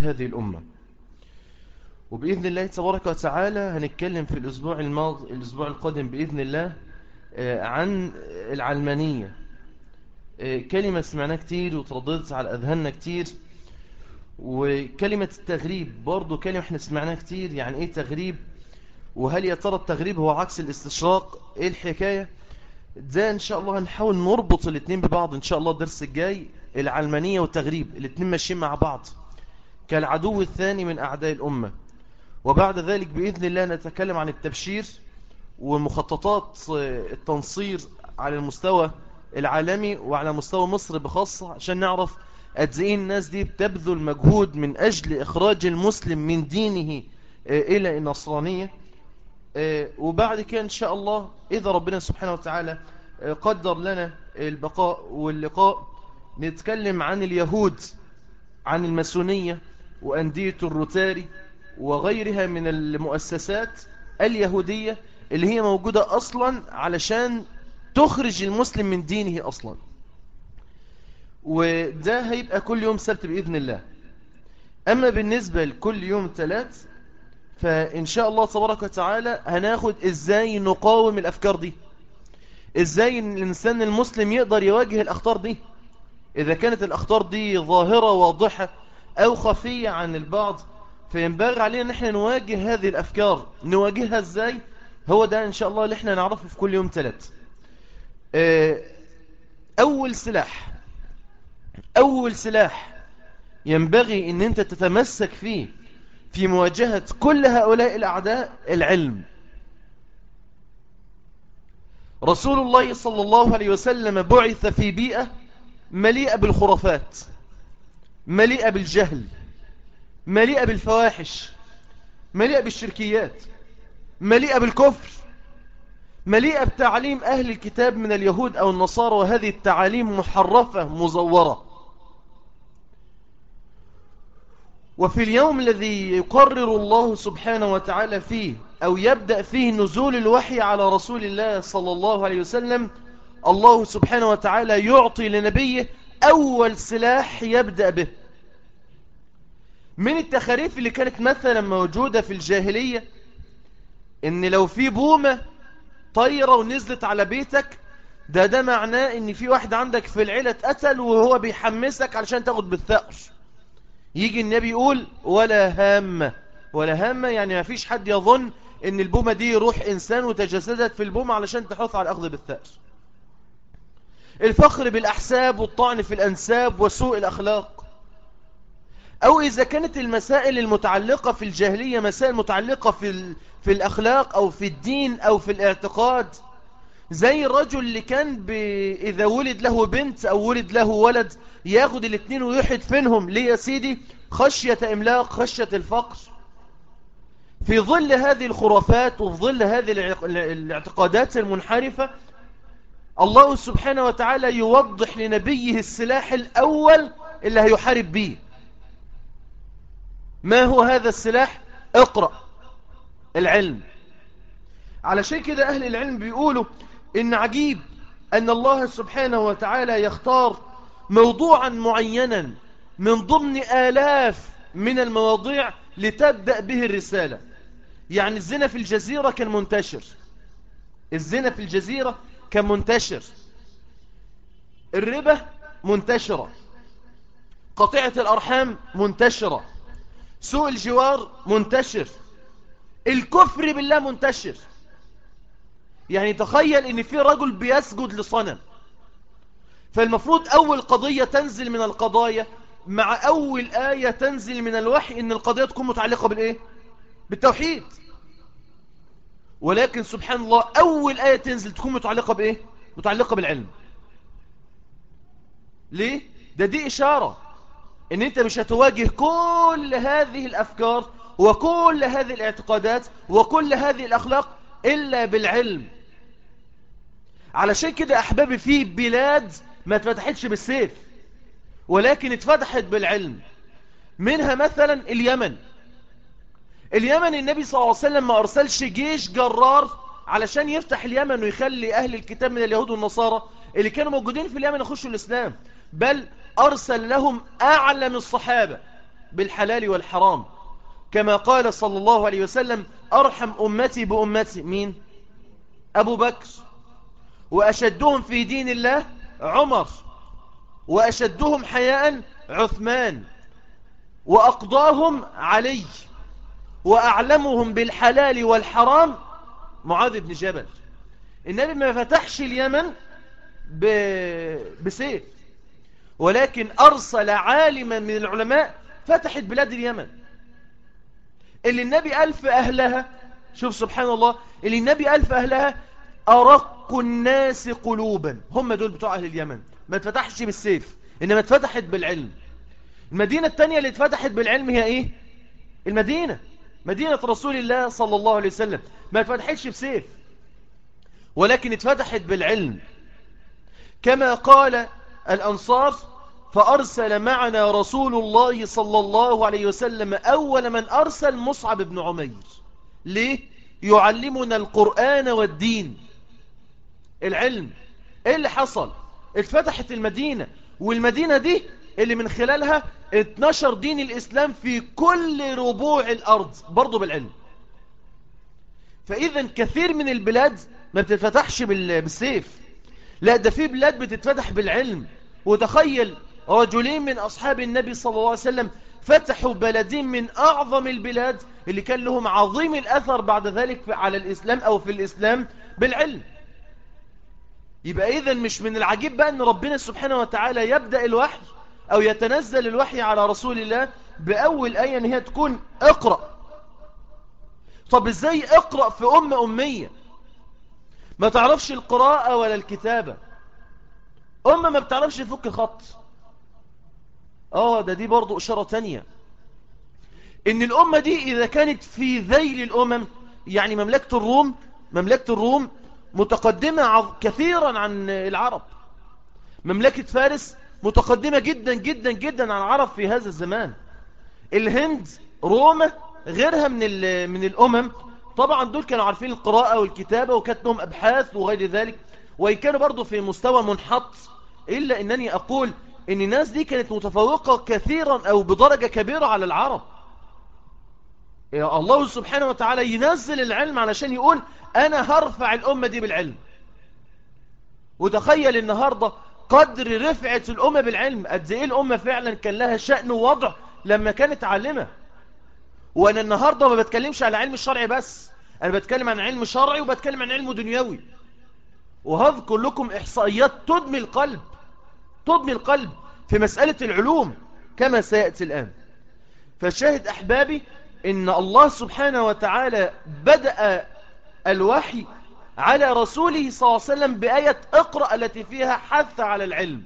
هذه الأمة وبإذن الله تبارك وتعالى هنتكلم في الأسبوع الماضي الأسبوع القادم بإذن الله عن العلمانية كلمة سمعناها كتير وترددت على أذهاننا كتير وكلمة التغريب برضو كلمة احنا سمعناها كتير يعني ايه تغريب وهل يا ترى التغريب هو عكس الاستشراق ايه الحكاية ده ان شاء الله هنحاول نربط الاثنين ببعض ان شاء الله الدرس الجاي العلمانية والتغريب الاثنين ماشيين مع بعض كالعدو الثاني من اعداء الامة وبعد ذلك بإذن الله نتكلم عن التبشير ومخططات التنصير على المستوى العالمي وعلى مستوى مصر بخاصة عشان نعرف قد ايه الناس دي بتبذل مجهود من أجل إخراج المسلم من دينه إلى النصرانية وبعد كده إن شاء الله إذا ربنا سبحانه وتعالى قدر لنا البقاء واللقاء نتكلم عن اليهود عن الماسونية وأندية الروتاري وغيرها من المؤسسات اليهودية اللي هي موجودة أصلا علشان تخرج المسلم من دينه أصلا وده هيبقى كل يوم سبت بإذن الله أما بالنسبة لكل يوم ثلاث فإن شاء الله تبارك وتعالى هناخد إزاي نقاوم الأفكار دي إزاي الإنسان المسلم يقدر يواجه الأخطار دي إذا كانت الأخطار دي ظاهرة واضحة أو خفية عن البعض فينبغي علينا ان احنا نواجه هذه الافكار نواجهها ازاي هو ده ان شاء الله اللي احنا نعرفه في كل يوم ثلاث اول سلاح اول سلاح ينبغي ان انت تتمسك فيه في مواجهة كل هؤلاء الاعداء العلم رسول الله صلى الله عليه وسلم بعث في بيئة مليئة بالخرافات مليئة بالجهل مليئة بالفواحش مليئة بالشركيات مليئة بالكفر مليئة بتعليم أهل الكتاب من اليهود أو النصارى وهذه التعاليم محرفة مزورة وفي اليوم الذي يقرر الله سبحانه وتعالى فيه أو يبدأ فيه نزول الوحي على رسول الله صلى الله عليه وسلم الله سبحانه وتعالى يعطي لنبيه أول سلاح يبدأ به من التخاريف اللي كانت مثلا موجودة في الجاهلية ان لو في بومة طايرة ونزلت على بيتك ده ده معناه ان في واحد عندك في العيلة اتقتل وهو بيحمسك علشان تاخد بالثأر يجي النبي يقول ولا هامة ولا هامة يعني ما فيش حد يظن ان البومة دي روح انسان وتجسدت في البومة علشان تحث على الاخذ بالثأر الفخر بالاحساب والطعن في الانساب وسوء الاخلاق أو إذا كانت المسائل المتعلقة في الجاهلية مسائل متعلقة في, في الأخلاق أو في الدين أو في الاعتقاد زي الرجل اللي كان ب... إذا ولد له بنت أو ولد له ولد ياخد الاثنين ويحد فينهم ليه يا سيدي خشية إملاق خشية الفقر في ظل هذه الخرافات وفي ظل هذه الاعتقادات المنحرفة الله سبحانه وتعالى يوضح لنبيه السلاح الأول اللي هيحارب به ما هو هذا السلاح اقرأ العلم علشان كده أهل العلم بيقولوا إن عجيب أن الله سبحانه وتعالى يختار موضوعا معينا من ضمن آلاف من المواضيع لتبدأ به الرسالة يعني الزنا في الجزيرة كان منتشر الزنا في الجزيرة كان منتشر الربا منتشرة قطيعة الأرحام منتشرة سوء الجوار منتشر الكفر بالله منتشر يعني تخيل ان في رجل بيسجد لصنم فالمفروض اول قضية تنزل من القضايا مع اول آية تنزل من الوحي ان القضية تكون متعلقة بالايه بالتوحيد ولكن سبحان الله اول آية تنزل تكون متعلقة بايه متعلقة بالعلم ليه ده دي اشارة ان انت مش هتواجه كل هذه الافكار وكل هذه الاعتقادات وكل هذه الاخلاق الا بالعلم علشان كده احبابي في بلاد ما اتفتحتش بالسيف ولكن اتفتحت بالعلم منها مثلا اليمن اليمن النبي صلى الله عليه وسلم ما ارسلش جيش جرار علشان يفتح اليمن ويخلي اهل الكتاب من اليهود والنصارى اللي كانوا موجودين في اليمن يخشوا الاسلام بل أرسل لهم أعلم الصحابة بالحلال والحرام كما قال صلى الله عليه وسلم أرحم أمتي بأمتي مين أبو بكر وأشدهم في دين الله عمر وأشدهم حياء عثمان وأقضاهم علي وأعلمهم بالحلال والحرام معاذ بن جبل النبي ما فتحش اليمن ب... بسيف ولكن أرسل عالما من العلماء فتحت بلاد اليمن اللي النبي ألف أهلها شوف سبحان الله اللي النبي ألف أهلها أرق الناس قلوبا هم دول بتوع أهل اليمن ما اتفتحش بالسيف إنما اتفتحت بالعلم المدينة التانية اللي اتفتحت بالعلم هي إيه المدينة مدينة رسول الله صلى الله عليه وسلم ما اتفتحتش بسيف ولكن اتفتحت بالعلم كما قال الأنصار فأرسل معنا رسول الله صلى الله عليه وسلم أول من أرسل مصعب بن عمير ليه؟ يعلمنا القرآن والدين العلم ايه اللي حصل اتفتحت المدينة والمدينة دي اللي من خلالها اتنشر دين الإسلام في كل ربوع الأرض برضو بالعلم فإذا كثير من البلاد ما بتتفتحش بالسيف لا ده في بلاد بتتفتح بالعلم وتخيل رجلين من أصحاب النبي صلى الله عليه وسلم فتحوا بلدين من أعظم البلاد اللي كان لهم عظيم الأثر بعد ذلك على الإسلام أو في الإسلام بالعلم يبقى إذن مش من العجيب بقى أن ربنا سبحانه وتعالى يبدأ الوحي أو يتنزل الوحي على رسول الله بأول آية أن هي تكون اقرأ طب إزاي اقرأ في أمة أمية ما تعرفش القراءة ولا الكتابة أمة ما بتعرفش تفك خط آه ده دي برضو إشارة تانية إن الأمة دي إذا كانت في ذيل الأمم يعني مملكة الروم مملكة الروم متقدمة كثيرا عن العرب مملكة فارس متقدمة جدا جدا جدا عن العرب في هذا الزمان الهند روما غيرها من من الأمم طبعا دول كانوا عارفين القراءة والكتابة وكانت لهم أبحاث وغير ذلك وإن كانوا برضو في مستوى منحط إلا أنني أقول أن الناس دي كانت متفوقة كثيرا أو بدرجة كبيرة على العرب يا الله سبحانه وتعالى ينزل العلم علشان يقول أنا هرفع الأمة دي بالعلم وتخيل النهاردة قدر رفعة الأمة بالعلم قد إيه الأمة فعلا كان لها شأن ووضع لما كانت عالمة وأنا النهاردة ما بتكلمش على علم الشرعي بس أنا بتكلم عن علم شرعي وبتكلم عن علم دنيوي وهذكر لكم إحصائيات تدمي القلب تدمي القلب في مسألة العلوم كما سيأتي الآن فالشاهد أحبابي إن الله سبحانه وتعالى بدأ الوحي على رسوله صلى الله عليه وسلم بآية اقرأ التي فيها حث على العلم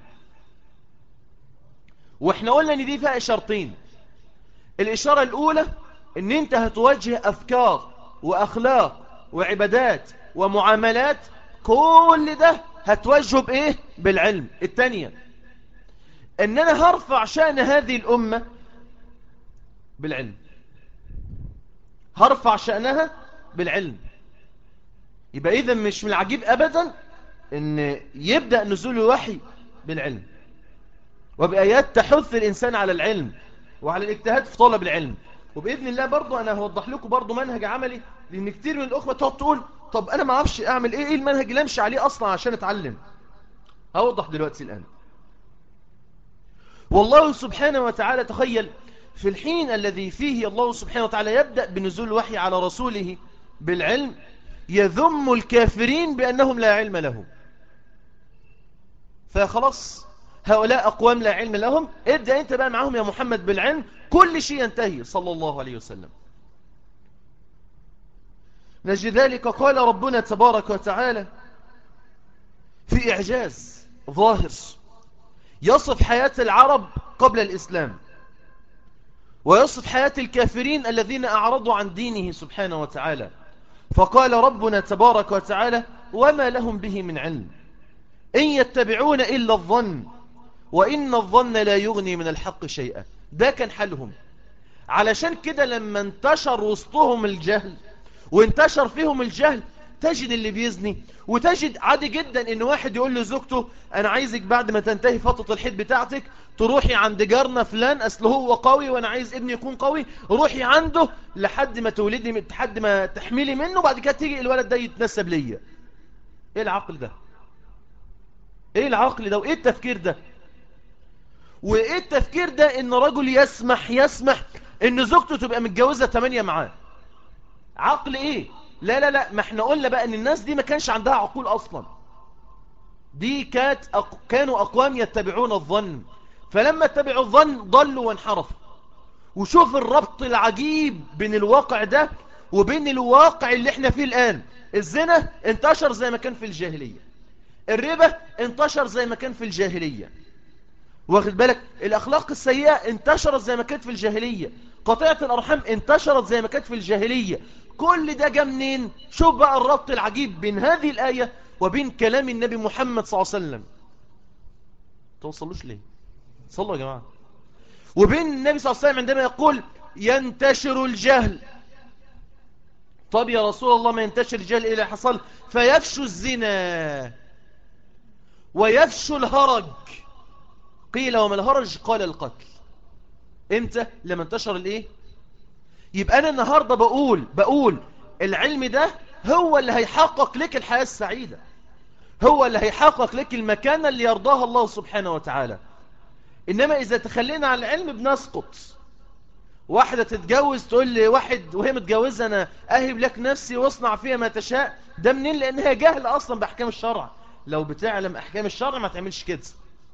واحنا قلنا ان دي فيها اشارتين الاشارة الاولى ان انت هتوجه افكار واخلاق وعبادات ومعاملات كل ده هتوجهه بايه بالعلم التانية ان انا هرفع شأن هذه الامة بالعلم هرفع شأنها بالعلم يبقى إذا مش من العجيب أبدا أن يبدأ نزول الوحي بالعلم وبآيات تحث الإنسان على العلم وعلى الاجتهاد في طلب العلم وبإذن الله برضو أنا هوضح لكم برضو منهج عملي لأن كتير من الأخوة تقعد تقول طب أنا ما أعرفش أعمل إيه إيه المنهج اللي أمشي عليه أصلا عشان أتعلم هوضح دلوقتي الآن والله سبحانه وتعالى تخيل في الحين الذي فيه الله سبحانه وتعالى يبدأ بنزول الوحي على رسوله بالعلم يذم الكافرين بأنهم لا علم لهم فخلاص هؤلاء أقوام لا علم لهم ابدأ أنت بقى معهم يا محمد بالعلم كل شيء ينتهي صلى الله عليه وسلم نجد ذلك قال ربنا تبارك وتعالى في إعجاز ظاهر يصف حياة العرب قبل الإسلام ويصف حياة الكافرين الذين أعرضوا عن دينه سبحانه وتعالى فقال ربنا تبارك وتعالى وما لهم به من علم إن يتبعون إلا الظن وإن الظن لا يغني من الحق شيئا ده كان حالهم علشان كده لما انتشر وسطهم الجهل وانتشر فيهم الجهل تجد اللي بيزني وتجد عادي جدا ان واحد يقول لزوجته انا عايزك بعد ما تنتهي فترة الحيض بتاعتك تروحي عند جارنا فلان اصل هو قوي وانا عايز ابني يكون قوي روحي عنده لحد ما تولدي لحد ما تحملي منه بعد كده تيجي الولد ده يتنسب ليا ايه العقل ده ايه العقل ده وايه التفكير ده وايه التفكير ده ان رجل يسمح يسمح ان زوجته تبقى متجوزة تمانية معاه عقل ايه لا لا لا ما احنا قلنا بقى ان الناس دي ما كانش عندها عقول اصلا دي كانت أق... كانوا اقوام يتبعون الظن فلما اتبعوا الظن ضلوا وانحرفوا وشوف الربط العجيب بين الواقع ده وبين الواقع اللي احنا فيه الان الزنا انتشر زي ما كان في الجاهلية الربا انتشر زي ما كان في الجاهلية واخد بالك الاخلاق السيئة انتشرت زي ما كانت في الجاهلية قطيعة الارحام انتشرت زي ما كانت في الجاهلية كل ده جا منين شوف بقى الربط العجيب بين هذه الآية وبين كلام النبي محمد صلى الله عليه وسلم توصلوش ليه صلوا يا جماعة وبين النبي صلى الله عليه وسلم عندما يقول ينتشر الجهل طب يا رسول الله ما ينتشر الجهل إلى حصل فيفشو الزنا ويفشو الهرج قيل وما الهرج قال القتل امتى لما انتشر الايه يبقى انا النهاردة بقول بقول العلم ده هو اللي هيحقق لك الحياة السعيدة هو اللي هيحقق لك المكانة اللي يرضاها الله سبحانه وتعالى إنما إذا تخلينا على العلم بنسقط واحدة تتجوز تقول لي واحد وهي متجوزة أنا أهب لك نفسي واصنع فيها ما تشاء ده منين لأنها جاهلة أصلا بأحكام الشرع لو بتعلم أحكام الشرع ما تعملش كده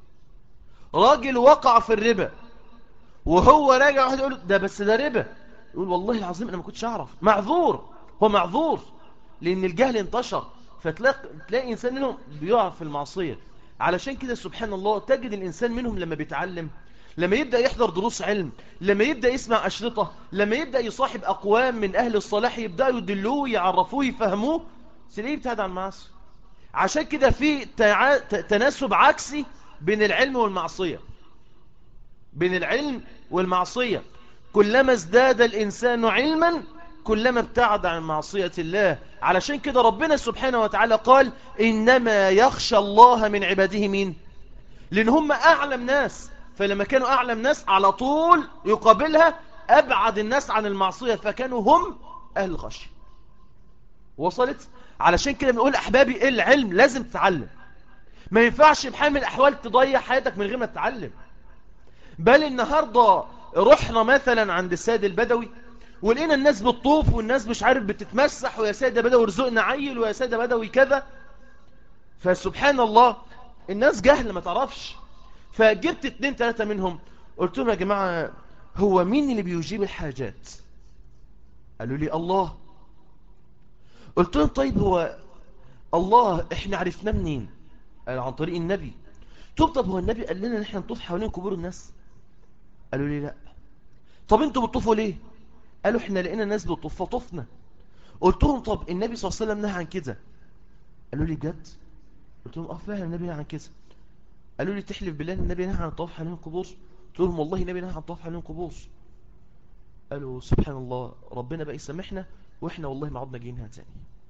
راجل وقع في الربا وهو راجع واحد يقول ده بس ده ربا يقول والله العظيم أنا ما كنتش أعرف معذور هو معذور لأن الجهل انتشر فتلاقي تلاقي إنسان منهم بيقع في المعصية علشان كده سبحان الله تجد الإنسان منهم لما بيتعلم لما يبدأ يحضر دروس علم لما يبدأ يسمع أشرطة لما يبدأ يصاحب أقوام من أهل الصلاح يبدأوا يدلوه يعرفوه يفهموه سليه يبتعد عن المعاصي عشان كده في تع... تناسب عكسي بين العلم والمعصية بين العلم والمعصية كلما ازداد الإنسان علما كلما ابتعد عن معصية الله علشان كده ربنا سبحانه وتعالى قال إنما يخشى الله من عباده مين لأن هم أعلم ناس فلما كانوا أعلم ناس على طول يقابلها أبعد الناس عن المعصية فكانوا هم أهل الخشية وصلت علشان كده بنقول أحبابي العلم لازم تتعلم ما ينفعش بحال من الأحوال تضيع حياتك من غير ما تتعلم بل النهاردة رحنا مثلا عند السيد البدوي ولقينا الناس بتطوف والناس مش عارف بتتمسح ويا سيدة بدوي رزقنا عيل ويا سيدة بدوي كذا فسبحان الله الناس جهل ما تعرفش فجبت اتنين تلاتة منهم قلت لهم يا جماعة هو مين اللي بيجيب الحاجات قالوا لي الله قلت لهم طيب هو الله احنا عرفناه منين قالوا عن طريق النبي طب طب هو النبي قال لنا ان احنا نطوف حوالين قبور الناس قالوا لي لا طب انتوا بتطوفوا ليه قالوا احنا لقينا الناس بتطوف فطفنا قلت لهم طب النبي صلى الله عليه وسلم نهى عن كده قالوا لي بجد قلت لهم اه فعلا النبي نهى عن كده قالوا لي تحلف بالله النبي نهى عن الطواف حوالين القبور قلت لهم والله النبي نهى عن الطواف حوالين القبور قالوا سبحان الله ربنا بقى يسامحنا واحنا والله ما عدنا جايينها تاني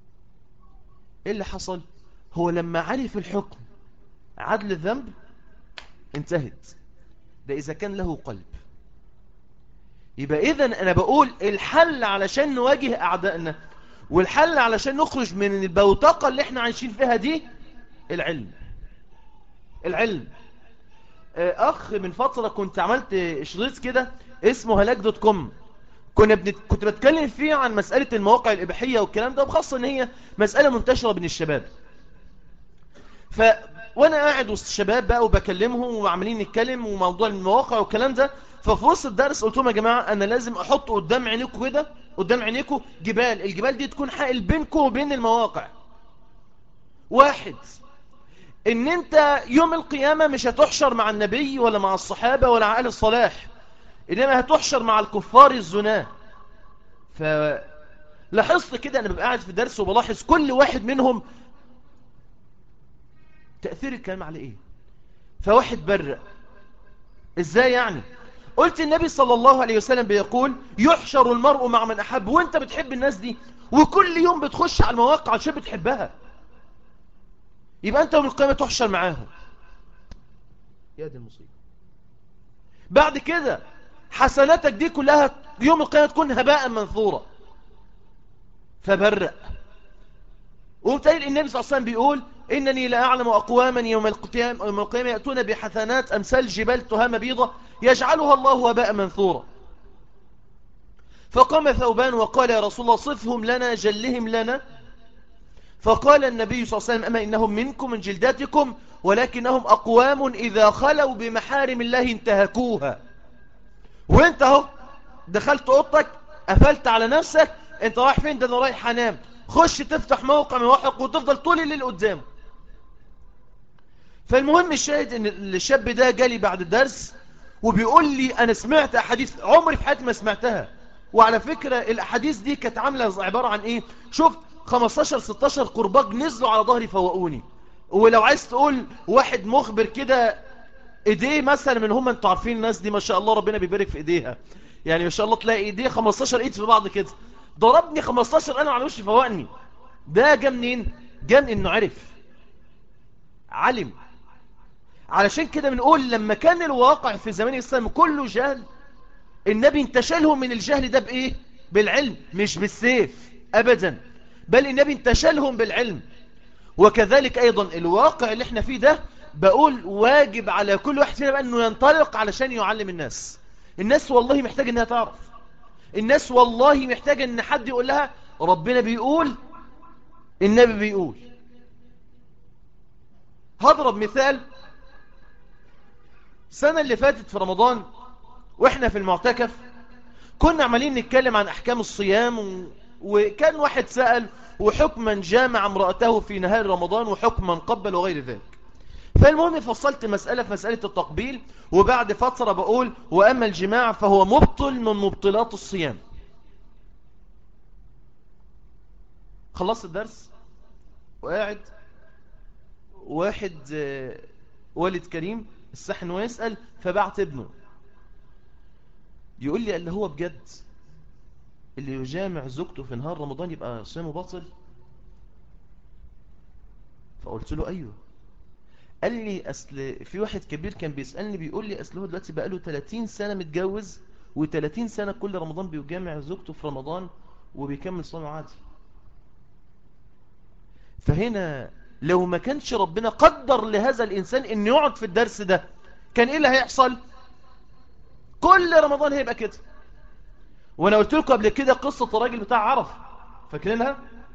ايه اللي حصل هو لما عرف الحكم عدل الذنب انتهت ده اذا كان له قلب يبقى اذا انا بقول الحل علشان نواجه اعدائنا والحل علشان نخرج من البوتقة اللي احنا عايشين فيها دي العلم العلم اخ من فترة كنت عملت شريط كده اسمه هلاك دوت كوم كنا بنت... كنت بتكلم فيه عن مسألة المواقع الإباحية والكلام ده وخاصة ان هي مسألة منتشرة بين الشباب ف وانا قاعد وسط الشباب بقى وبكلمهم وعمالين نتكلم وموضوع المواقع والكلام ده ففي وسط الدرس قلت لهم يا جماعة انا لازم احط قدام عينيكم كده قدام عينيكم جبال الجبال دي تكون حائل بينكم وبين المواقع واحد ان انت يوم القيامة مش هتحشر مع النبي ولا مع الصحابة ولا مع اهل الصلاح انما هتحشر مع الكفار الزناه فلاحظت كده انا ببقى قاعد في درس وبلاحظ كل واحد منهم تأثير الكلام على ايه فواحد برق ازاي يعني قلت النبي صلى الله عليه وسلم بيقول يحشر المرء مع من احب وانت بتحب الناس دي وكل يوم بتخش على المواقع عشان بتحبها يبقى انت يوم القيامة تحشر معاهم يا دي المصيبة بعد كده حسناتك دي كلها يوم القيامة تكون هباء منثورة فبرأ وبالتالي النبي صلى الله عليه وسلم بيقول إنني لا أعلم أقواما يوم القيامة, يوم القيامة يأتون بحسنات أمثال جبال تهام بيضة يجعلها الله هباء منثورا فقام ثوبان وقال يا رسول الله صفهم لنا جلهم لنا فقال النبي صلى الله عليه وسلم أما إنهم منكم من جلداتكم ولكنهم أقوام إذا خلوا بمحارم الله انتهكوها وانت اهو دخلت اوضتك قفلت على نفسك انت رايح فين ده انا رايح انام خش تفتح موقع موحق وتفضل طول الليل قدامه فالمهم الشاهد ان الشاب ده جالي بعد الدرس وبيقول لي انا سمعت احاديث عمري في حياتي ما سمعتها وعلى فكرة الاحاديث دي كانت عاملة عبارة عن ايه شوف 15 16 قرباج نزلوا على ظهري فوقوني ولو عايز تقول واحد مخبر كده ايديه مثلا من هم انتوا عارفين الناس دي ما شاء الله ربنا بيبارك في ايديها يعني ما شاء الله تلاقي ايديه 15 ايد في بعض كده ضربني 15 انا على وشي فوقني ده جه منين جه من انه عرف علم علشان كده بنقول لما كان الواقع في زمان الاسلام كله جهل النبي انتشلهم من الجهل ده بايه بالعلم مش بالسيف ابدا بل النبي انتشلهم بالعلم وكذلك ايضا الواقع اللي احنا فيه ده بقول واجب على كل واحد فينا بقى انه ينطلق علشان يعلم الناس الناس والله محتاج انها تعرف الناس والله محتاجة ان حد يقول لها ربنا بيقول النبي بيقول هضرب مثال السنة اللي فاتت في رمضان واحنا في المعتكف كنا عمالين نتكلم عن احكام الصيام و... وكان واحد سأل وحكما جامع امرأته في نهار رمضان وحكما قبل وغير ذلك فالمهم فصلت مسألة في مسألة التقبيل وبعد فترة بقول وأما الجماع فهو مبطل من مبطلات الصيام خلصت الدرس وقاعد واحد والد كريم السحن ويسأل فبعت ابنه يقول لي اللي هو بجد اللي يجامع زوجته في نهار رمضان يبقى صيامه باطل فقلت له أيوه قال لي أصل في واحد كبير كان بيسألني بيقول لي أصل هو دلوقتي بقى له 30 سنة متجوز و30 سنة كل رمضان بيجامع زوجته في رمضان وبيكمل صومه عادي فهنا لو ما كانش ربنا قدر لهذا الإنسان إن يقعد في الدرس ده كان إيه اللي هيحصل كل رمضان هيبقى كده وانا قلت لكم قبل كده قصة الراجل بتاع عرف فاكرينها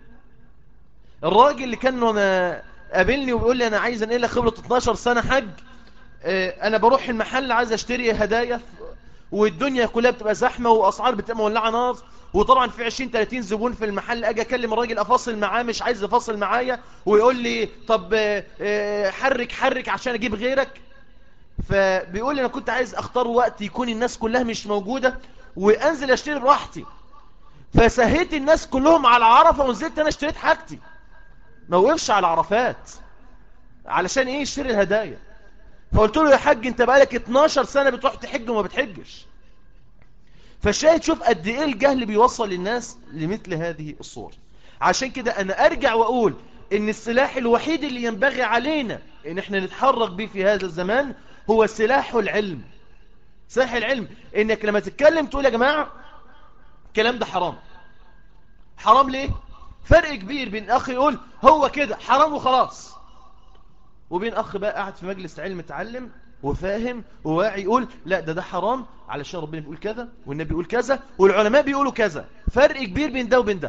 الراجل اللي كان وانا قابلني وبيقول لي انا عايز انقل خبرة 12 سنة حج اه انا بروح المحل عايز اشتري هدايا والدنيا كلها بتبقى زحمة واسعار بتبقى مولعة نار وطبعا في 20 30 زبون في المحل اجي اكلم الراجل افاصل معاه مش عايز افاصل معايا ويقول لي طب اه حرك حرك عشان اجيب غيرك فبيقول لي انا كنت عايز اختار وقت يكون الناس كلها مش موجودة وانزل اشتري براحتي فسهيت الناس كلهم على عرفة ونزلت انا اشتريت حاجتي ما وقفش على عرفات علشان ايه يشتري الهدايا فقلت له يا حاج انت بقالك 12 سنة بتروح تحج وما بتحجش فالشاهد شوف قد ايه الجهل بيوصل للناس لمثل هذه الصور عشان كده انا ارجع واقول ان السلاح الوحيد اللي ينبغي علينا ان احنا نتحرك به في هذا الزمان هو سلاح العلم سلاح العلم انك لما تتكلم تقول يا جماعة الكلام ده حرام حرام ليه فرق كبير بين اخ يقول هو كده حرام وخلاص وبين اخ بقى قاعد في مجلس علم اتعلم وفاهم وواعي يقول لا ده ده حرام علشان ربنا بيقول كذا والنبي بيقول كذا والعلماء بيقولوا كذا فرق كبير بين ده وبين ده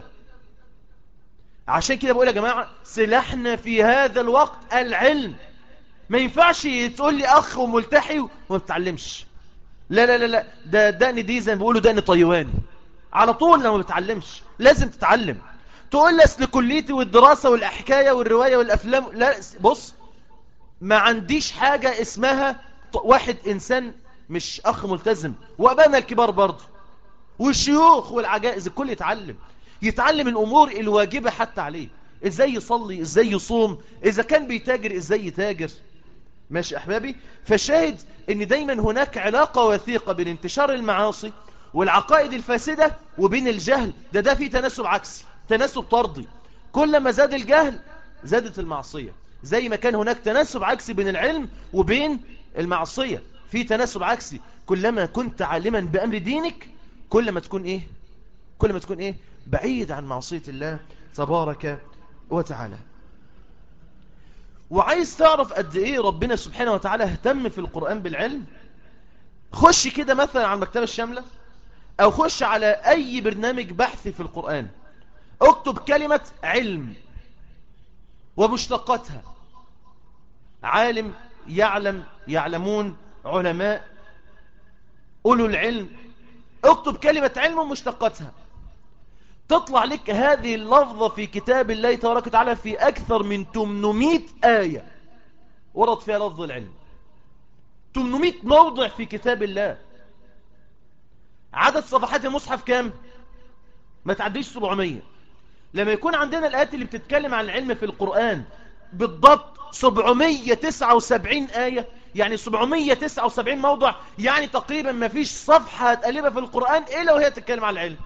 عشان كده بقول يا جماعة سلاحنا في هذا الوقت العلم ما ينفعش تقول لي اخ وملتحي وما بتعلمش لا لا لا لا ده دقن دي زي ما بيقولوا دقن طيواني على طول لما بتعلمش لازم تتعلم تقول لي اصل كليتي والدراسة والحكاية والرواية والافلام لا بص ما عنديش حاجة اسمها واحد انسان مش اخ ملتزم وابانا الكبار برضه والشيوخ والعجائز الكل يتعلم يتعلم الامور الواجبة حتى عليه ازاي يصلي ازاي يصوم اذا كان بيتاجر ازاي يتاجر ماشي احبابي فالشاهد ان دايما هناك علاقة وثيقة بين انتشار المعاصي والعقائد الفاسدة وبين الجهل ده ده في تناسب عكسي تناسب طردي كلما زاد الجهل زادت المعصية زي ما كان هناك تناسب عكسي بين العلم وبين المعصية في تناسب عكسي كلما كنت عالما بأمر دينك كلما تكون ايه كلما تكون ايه بعيد عن معصية الله تبارك وتعالى وعايز تعرف قد ايه ربنا سبحانه وتعالى اهتم في القرآن بالعلم خش كده مثلا على المكتبة الشاملة او خش على اي برنامج بحثي في القرآن اكتب كلمة علم ومشتقاتها عالم يعلم يعلمون علماء أولو العلم اكتب كلمة علم ومشتقاتها تطلع لك هذه اللفظة في كتاب الله تبارك وتعالى في أكثر من 800 آية ورد فيها لفظ العلم 800 موضع في كتاب الله عدد صفحات المصحف كام ما تعديش 700 لما يكون عندنا الآيات اللي بتتكلم عن العلم في القرآن بالضبط 779 آية يعني 779 موضع يعني تقريبا ما فيش صفحة هتقلبها في القرآن إلا وهي تتكلم عن العلم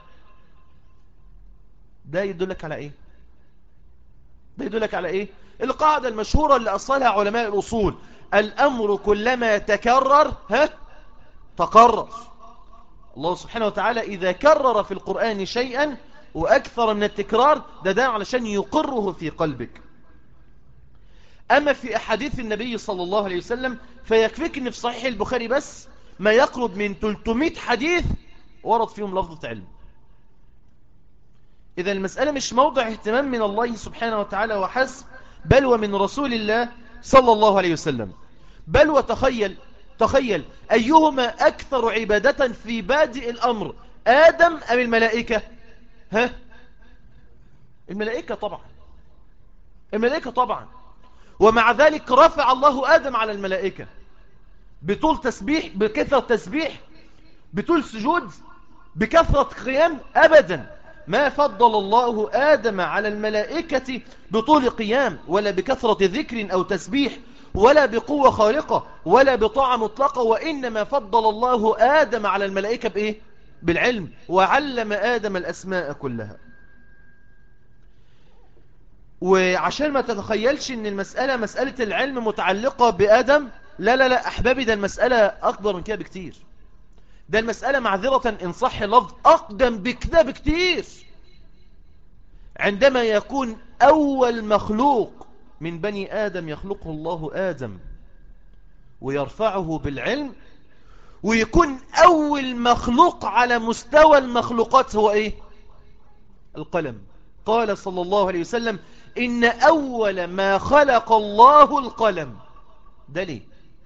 ده يدلك على إيه ده يدلك على إيه القاعدة المشهورة اللي أصلها علماء الأصول الأمر كلما تكرر ها تقرر الله سبحانه وتعالى إذا كرر في القرآن شيئا وأكثر من التكرار ده ده علشان يقره في قلبك أما في أحاديث النبي صلى الله عليه وسلم فيكفيك أن في صحيح البخاري بس ما يقرب من 300 حديث ورد فيهم لفظة علم إذا المسألة مش موضع اهتمام من الله سبحانه وتعالى وحسب بل ومن رسول الله صلى الله عليه وسلم بل وتخيل تخيل أيهما أكثر عبادة في بادئ الأمر آدم أم الملائكة ها الملائكة طبعا الملائكة طبعا ومع ذلك رفع الله آدم على الملائكة بطول تسبيح بكثرة تسبيح بطول سجود بكثرة قيام أبدا ما فضل الله آدم على الملائكة بطول قيام ولا بكثرة ذكر أو تسبيح ولا بقوة خارقة ولا بطاعة مطلقة وإنما فضل الله آدم على الملائكة بإيه؟ بالعلم وعلم آدم الأسماء كلها وعشان ما تتخيلش ان المسألة مسألة العلم متعلقة بآدم لا لا لا أحبابي ده المسألة أكبر من كده بكتير ده المسألة معذرة إن صح اللفظ أقدم بكده بكتير عندما يكون أول مخلوق من بني آدم يخلقه الله آدم ويرفعه بالعلم ويكون أول مخلوق على مستوى المخلوقات هو إيه القلم قال صلى الله عليه وسلم إن أول ما خلق الله القلم ده ليه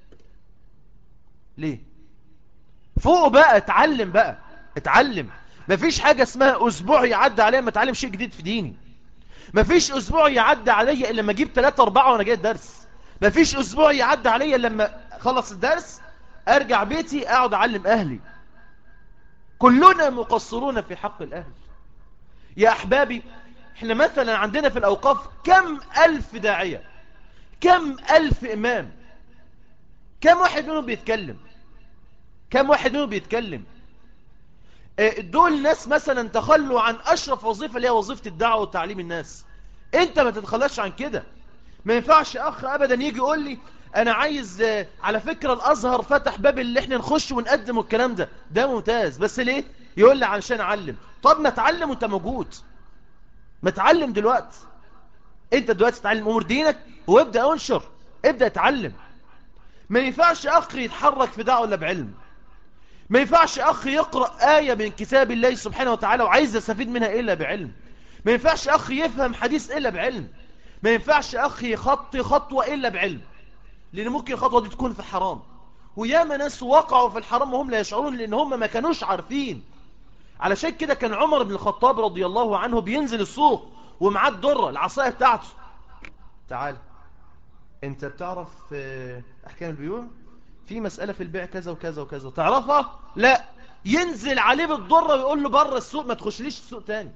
ليه فوق بقى اتعلم بقى اتعلم مفيش حاجة اسمها أسبوع يعدي عليا ما اتعلم شيء جديد في ديني مفيش أسبوع يعدي عليا إلا لما أجيب 3 4 وأنا جاي الدرس مفيش أسبوع يعدي عليا لما خلص الدرس أرجع بيتي أقعد أعلم أهلي كلنا مقصرون في حق الأهل يا أحبابي احنا مثلا عندنا في الأوقاف كم ألف داعية كم ألف إمام كم واحد منهم بيتكلم كم واحد منهم بيتكلم دول ناس مثلا تخلوا عن أشرف وظيفة اللي هي وظيفة الدعوة وتعليم الناس انت ما تتخلاش عن كده ما ينفعش أخ أبدا يجي يقول لي أنا عايز على فكرة الأزهر فتح باب اللي احنا نخش ونقدم الكلام ده ده ممتاز بس ليه يقول لي علشان أعلم طب ما تعلم وانت موجود ما تعلم دلوقتي انت دلوقتي تتعلم امور دينك وابدأ انشر ابدأ اتعلم ما ينفعش اخ يتحرك في دعوة الا بعلم ما ينفعش اخ يقرأ آية من كتاب الله سبحانه وتعالى وعايز يستفيد منها الا بعلم ما ينفعش اخ يفهم حديث الا بعلم ما ينفعش اخ يخطي خطوة الا بعلم لان ممكن الخطوة دي تكون في حرام وياما ناس وقعوا في الحرام وهم لا يشعرون لان هم ما كانوش عارفين علشان كده كان عمر بن الخطاب رضي الله عنه بينزل السوق ومعاه الدرة العصاية بتاعته تعال انت بتعرف احكام البيوع في مسألة في البيع كذا وكذا وكذا تعرفها لا ينزل عليه بالضرة ويقول له بره السوق ما تخشليش السوق تاني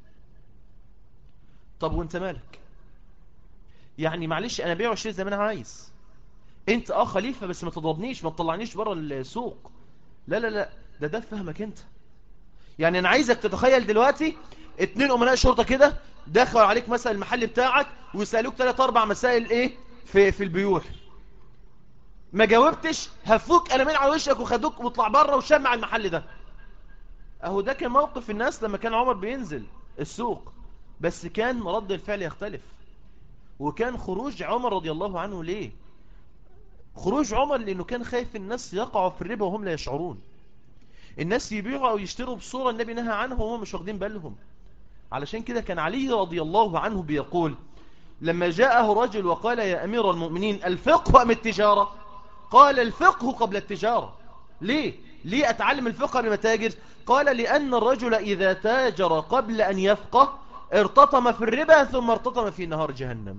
طب وانت مالك يعني معلش انا بيع واشتري زي ما انا عايز انت اه خليفة بس ما تضربنيش ما تطلعنيش بره السوق لا لا لا ده ده فهمك انت يعني انا عايزك تتخيل دلوقتي اتنين امناء شرطة كده دخلوا عليك مثلا المحل بتاعك ويسألوك ثلاث اربع مسائل ايه في, في البيوع ما جاوبتش هفوك قلمين على وشك وخدوك واطلع بره وشمع المحل ده اهو ده كان موقف الناس لما كان عمر بينزل السوق بس كان رد الفعل يختلف وكان خروج عمر رضي الله عنه ليه خروج عمر لأنه كان خايف الناس يقعوا في الربا وهم لا يشعرون الناس يبيعوا أو يشتروا بصورة النبي نهى عنها وهم مش واخدين بالهم علشان كده كان علي رضي الله عنه بيقول لما جاءه رجل وقال يا أمير المؤمنين الفقه أم التجارة قال الفقه قبل التجارة ليه؟ ليه أتعلم الفقه قبل ما تاجر قال لأن الرجل إذا تاجر قبل أن يفقه ارتطم في الربا ثم ارتطم في نهار جهنم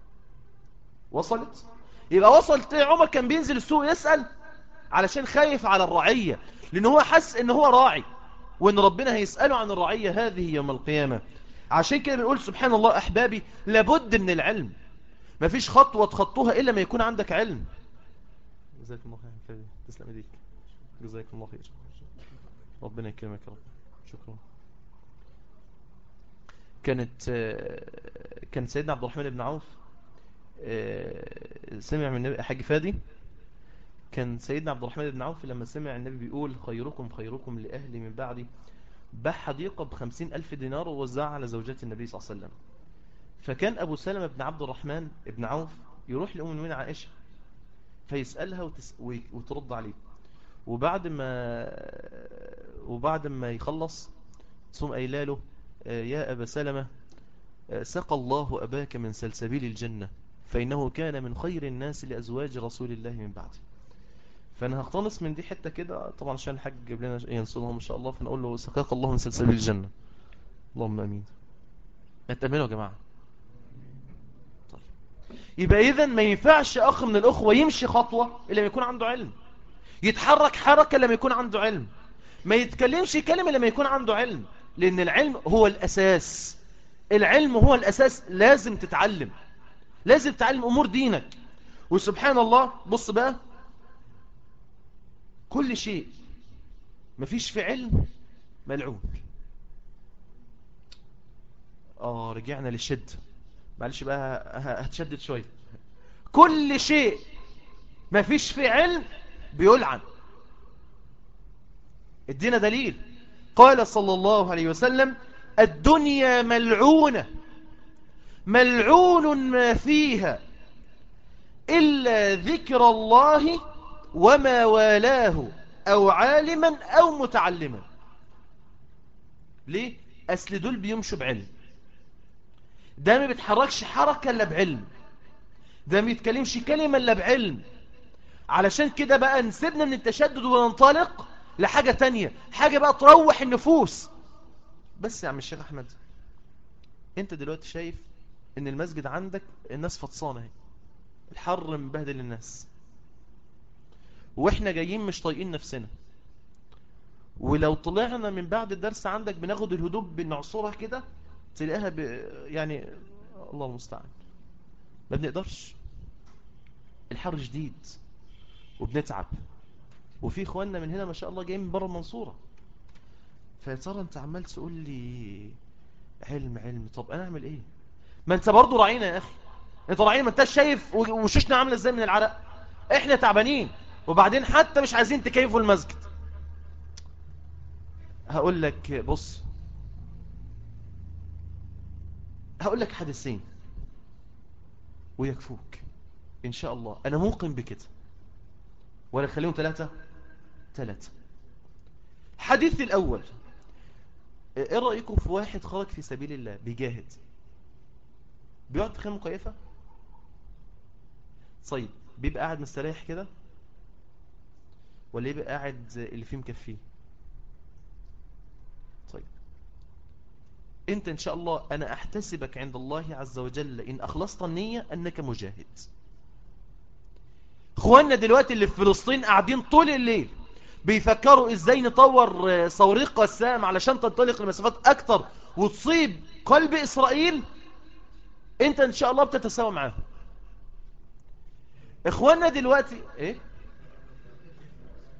وصلت؟ يبقى وصلت عمر كان بينزل السوق يسأل علشان خايف على الرعية لأن هو حس ان هو راعي وان ربنا هيسأله عن الرعية هذه يوم القيامة عشان كده بنقول سبحان الله أحبابي لابد من العلم مفيش خطوة تخطوها إلا ما يكون عندك علم جزاك الله خير تسلم ايديك جزاك الله خير ربنا يكرمك يا رب شكرا كانت كان سيدنا عبد الرحمن بن عوف سمع من النبي حاج فادي كان سيدنا عبد الرحمن بن عوف لما سمع النبي بيقول خيركم خيركم لأهلي من بعدي باع حديقة بخمسين ألف دينار ووزعها على زوجات النبي صلى الله عليه وسلم فكان أبو سلمة بن عبد الرحمن بن عوف يروح لأم المؤمنين عائشة فيسألها وتس... وترد عليه وبعد ما وبعد ما يخلص ثم قايله له يا أبا سلمة سقى الله أباك من سلسبيل الجنة فإنه كان من خير الناس لأزواج رسول الله من بعده فأنا هقتنص من دي حتة كده طبعا عشان الحاج جاب لنا ينصرهم إن شاء الله فنقول له سقاك الله من سلسبيل الجنة اللهم أمين اتأمنوا يا جماعة طيب يبقى إذا ما ينفعش أخ من الأخوة يمشي خطوة إلا ما يكون عنده علم يتحرك حركة لما يكون عنده علم ما يتكلمش كلمة لما يكون عنده علم لأن العلم هو الأساس العلم هو الأساس لازم تتعلم لازم تتعلم أمور دينك وسبحان الله بص بقى كل شيء مفيش في علم ملعون اه رجعنا للشد معلش بقى هتشدد شوية كل شيء مفيش في علم بيلعن ادينا دليل قال صلى الله عليه وسلم الدنيا ملعونة ملعون ما فيها إلا ذكر الله وما والاه أو عالما أو متعلما ليه؟ أصل دول بيمشوا بعلم ده ما بيتحركش حركة إلا بعلم ده ما بيتكلمش كلمة إلا بعلم علشان كده بقى نسيبنا من التشدد وننطلق لحاجة تانية حاجة بقى تروح النفوس بس يا عم الشيخ أحمد انت دلوقتي شايف ان المسجد عندك الناس فطسانة اهي الحر مبهدل الناس واحنا جايين مش طايقين نفسنا ولو طلعنا من بعد الدرس عندك بناخد الهدوب بنعصرها كده تلاقيها ب... يعني الله المستعان ما بنقدرش الحر شديد وبنتعب وفي اخواننا من هنا ما شاء الله جايين من بره المنصورة فيا ترى انت عمال تقول لي علم علم طب انا اعمل ايه ما انت برضه راعينا يا اخي انت راعينا ما انت شايف وشوشنا عامله ازاي من العرق احنا تعبانين وبعدين حتى مش عايزين تكيفوا المسجد هقول لك بص هقول لك حدثين ويكفوك ان شاء الله انا موقن بكده ولا خليهم ثلاثة ثلاثة حديث الأول ايه رأيكم في واحد خرج في سبيل الله بيجاهد بيقعد في خيمة مكيفة طيب بيبقى قاعد مستريح كده ولا يبقى قاعد اللي فيه مكفيه طيب انت ان شاء الله انا احتسبك عند الله عز وجل ان اخلصت النية انك مجاهد اخواننا دلوقتي اللي في فلسطين قاعدين طول الليل بيفكروا ازاي نطور صواريخ قسام علشان تنطلق لمسافات اكتر وتصيب قلب اسرائيل انت ان شاء الله بتتساوى معاهم اخواننا دلوقتي ايه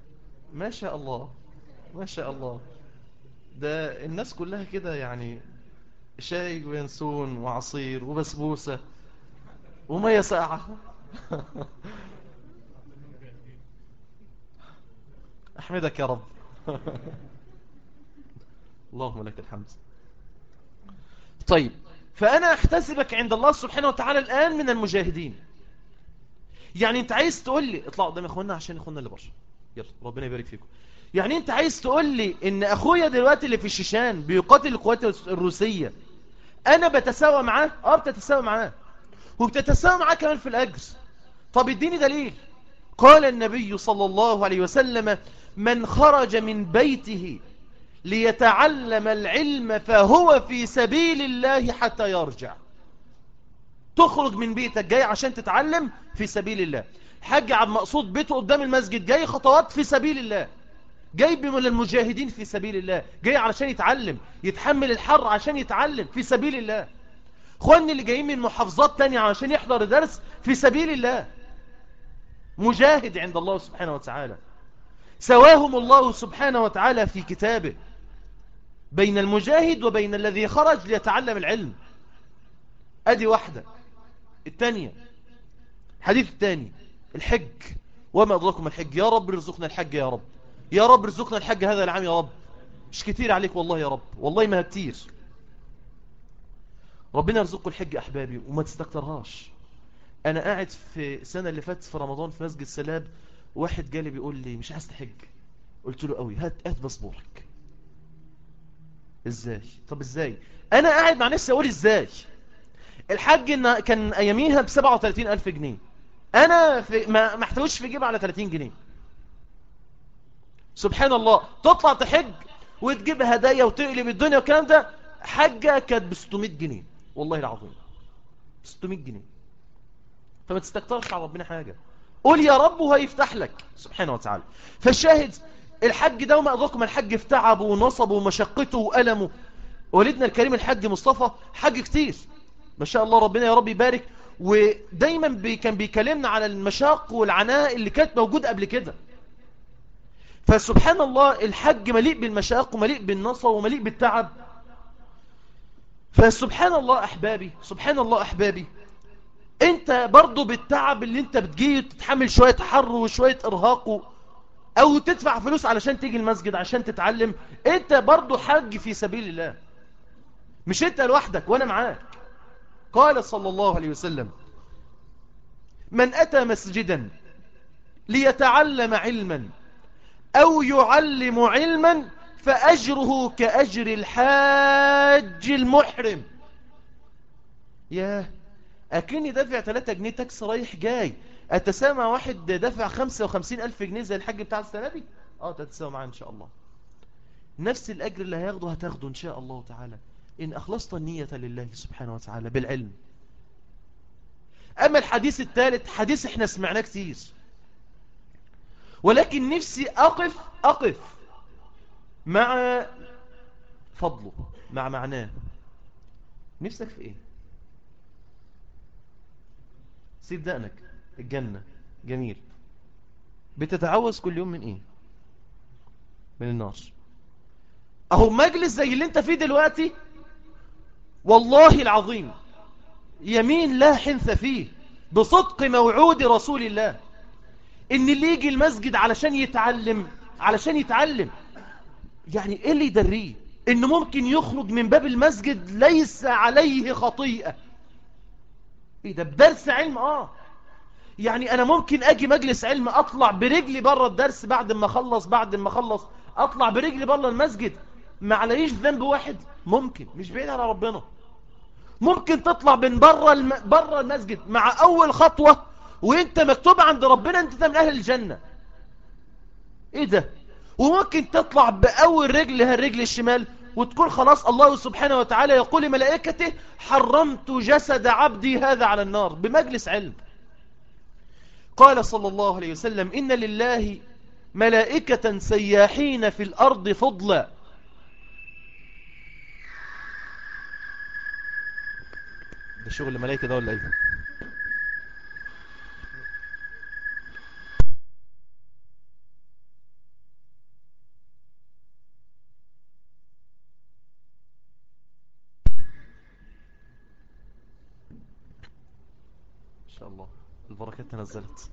ما شاء الله ما شاء الله ده الناس كلها كده يعني شاي وينسون وعصير وبسبوسة ومية ساقعة أحمدك يا رب اللهم لك الحمد طيب فأنا أحتسبك عند الله سبحانه وتعالى الآن من المجاهدين يعني أنت عايز تقول لي اطلع قدام إخواننا عشان إخواننا اللي برشا يلا ربنا يبارك فيكم يعني أنت عايز تقول لي إن أخويا دلوقتي اللي في الشيشان بيقاتل القوات الروسية أنا بتساوى معاه أه بتتساوى معاه وبتتساوى معاه كمان في الأجر طب اديني دليل قال النبي صلى الله عليه وسلم من خرج من بيته ليتعلم العلم فهو في سبيل الله حتى يرجع تخرج من بيتك جاي عشان تتعلم في سبيل الله حج عبد مقصود بيته قدام المسجد جاي خطوات في سبيل الله جاي من المجاهدين في سبيل الله جاي علشان يتعلم يتحمل الحر عشان يتعلم في سبيل الله اخواني اللي جايين من محافظات تانية عشان يحضر درس في سبيل الله مجاهد عند الله سبحانه وتعالى سواهم الله سبحانه وتعالى في كتابه بين المجاهد وبين الذي خرج ليتعلم العلم ادي واحدة الثانية حديث الثاني الحج وما أدركم الحج يا رب رزقنا الحج يا رب يا رب رزقنا الحج هذا العام يا رب مش كتير عليك والله يا رب والله ما كتير ربنا يرزقكم الحج أحبابي وما تستكترهاش أنا قاعد في سنة اللي فاتت في رمضان في مسجد سلاب واحد جالي بيقول لي مش عايز تحج قلت له قوي هات هات باسبورك ازاي طب ازاي انا قاعد مع نفسي اقول ازاي الحج كان اياميها ب 37 الف جنيه انا في ما محتوش في جيب على 30 جنيه سبحان الله تطلع تحج وتجيب هدايا وتقلب الدنيا والكلام ده حجة كانت ب 600 جنيه والله العظيم 600 جنيه فما تستكترش على ربنا حاجة قول يا رب وهيفتح لك سبحانه وتعالى فالشاهد الحج ده وما أدركم الحج في تعبه ونصبه ومشقته وألمه والدنا الكريم الحج مصطفى حج كتير ما شاء الله ربنا يا رب يبارك ودايما بي كان بيكلمنا على المشاق والعناء اللي كانت موجودة قبل كده فسبحان الله الحج مليء بالمشاق ومليء بالنصر ومليء بالتعب فسبحان الله أحبابي سبحان الله أحبابي انت برضو بالتعب اللي انت بتجيه تتحمل شوية حر وشوية ارهاق او تدفع فلوس علشان تيجي المسجد عشان تتعلم انت برضو حج في سبيل الله مش انت لوحدك وانا معاك قال صلى الله عليه وسلم من اتى مسجدا ليتعلم علما او يعلم علما فاجره كاجر الحاج المحرم ياه أكني دافع 3 جنيه تاكس رايح جاي أتسامع واحد دافع 55 ألف جنيه زي الحاج بتاع السنة دي اه تتساوى معاه إن شاء الله نفس الأجر اللي هياخده هتاخده إن شاء الله تعالى إن أخلصت النية لله سبحانه وتعالى بالعلم أما الحديث الثالث حديث احنا سمعناه كتير ولكن نفسي أقف أقف مع فضله مع معناه نفسك في إيه سيب دقنك الجنة جميل بتتعوز كل يوم من ايه من النار اهو مجلس زي اللي انت فيه دلوقتي والله العظيم يمين لا حنث فيه بصدق موعود رسول الله ان اللي يجي المسجد علشان يتعلم علشان يتعلم يعني ايه اللي يدريه انه ممكن يخرج من باب المسجد ليس عليه خطيئة ايه ده بدرس علم اه يعني انا ممكن اجي مجلس علم اطلع برجلي بره الدرس بعد ما اخلص بعد ما اخلص اطلع برجلي بره المسجد ما عليش ذنب واحد ممكن مش بعيد على ربنا ممكن تطلع من بره الم... بره المسجد مع اول خطوة وانت مكتوب عند ربنا انت من اهل الجنة ايه ده وممكن تطلع باول رجل الرجل الشمال وتكون خلاص الله سبحانه وتعالى يقول لملائكته حرمت جسد عبدي هذا على النار بمجلس علم قال صلى الله عليه وسلم إن لله ملائكة سياحين في الأرض فضلا ده شغل الملائكة ده ولا ايه شاء الله البركات تنزلت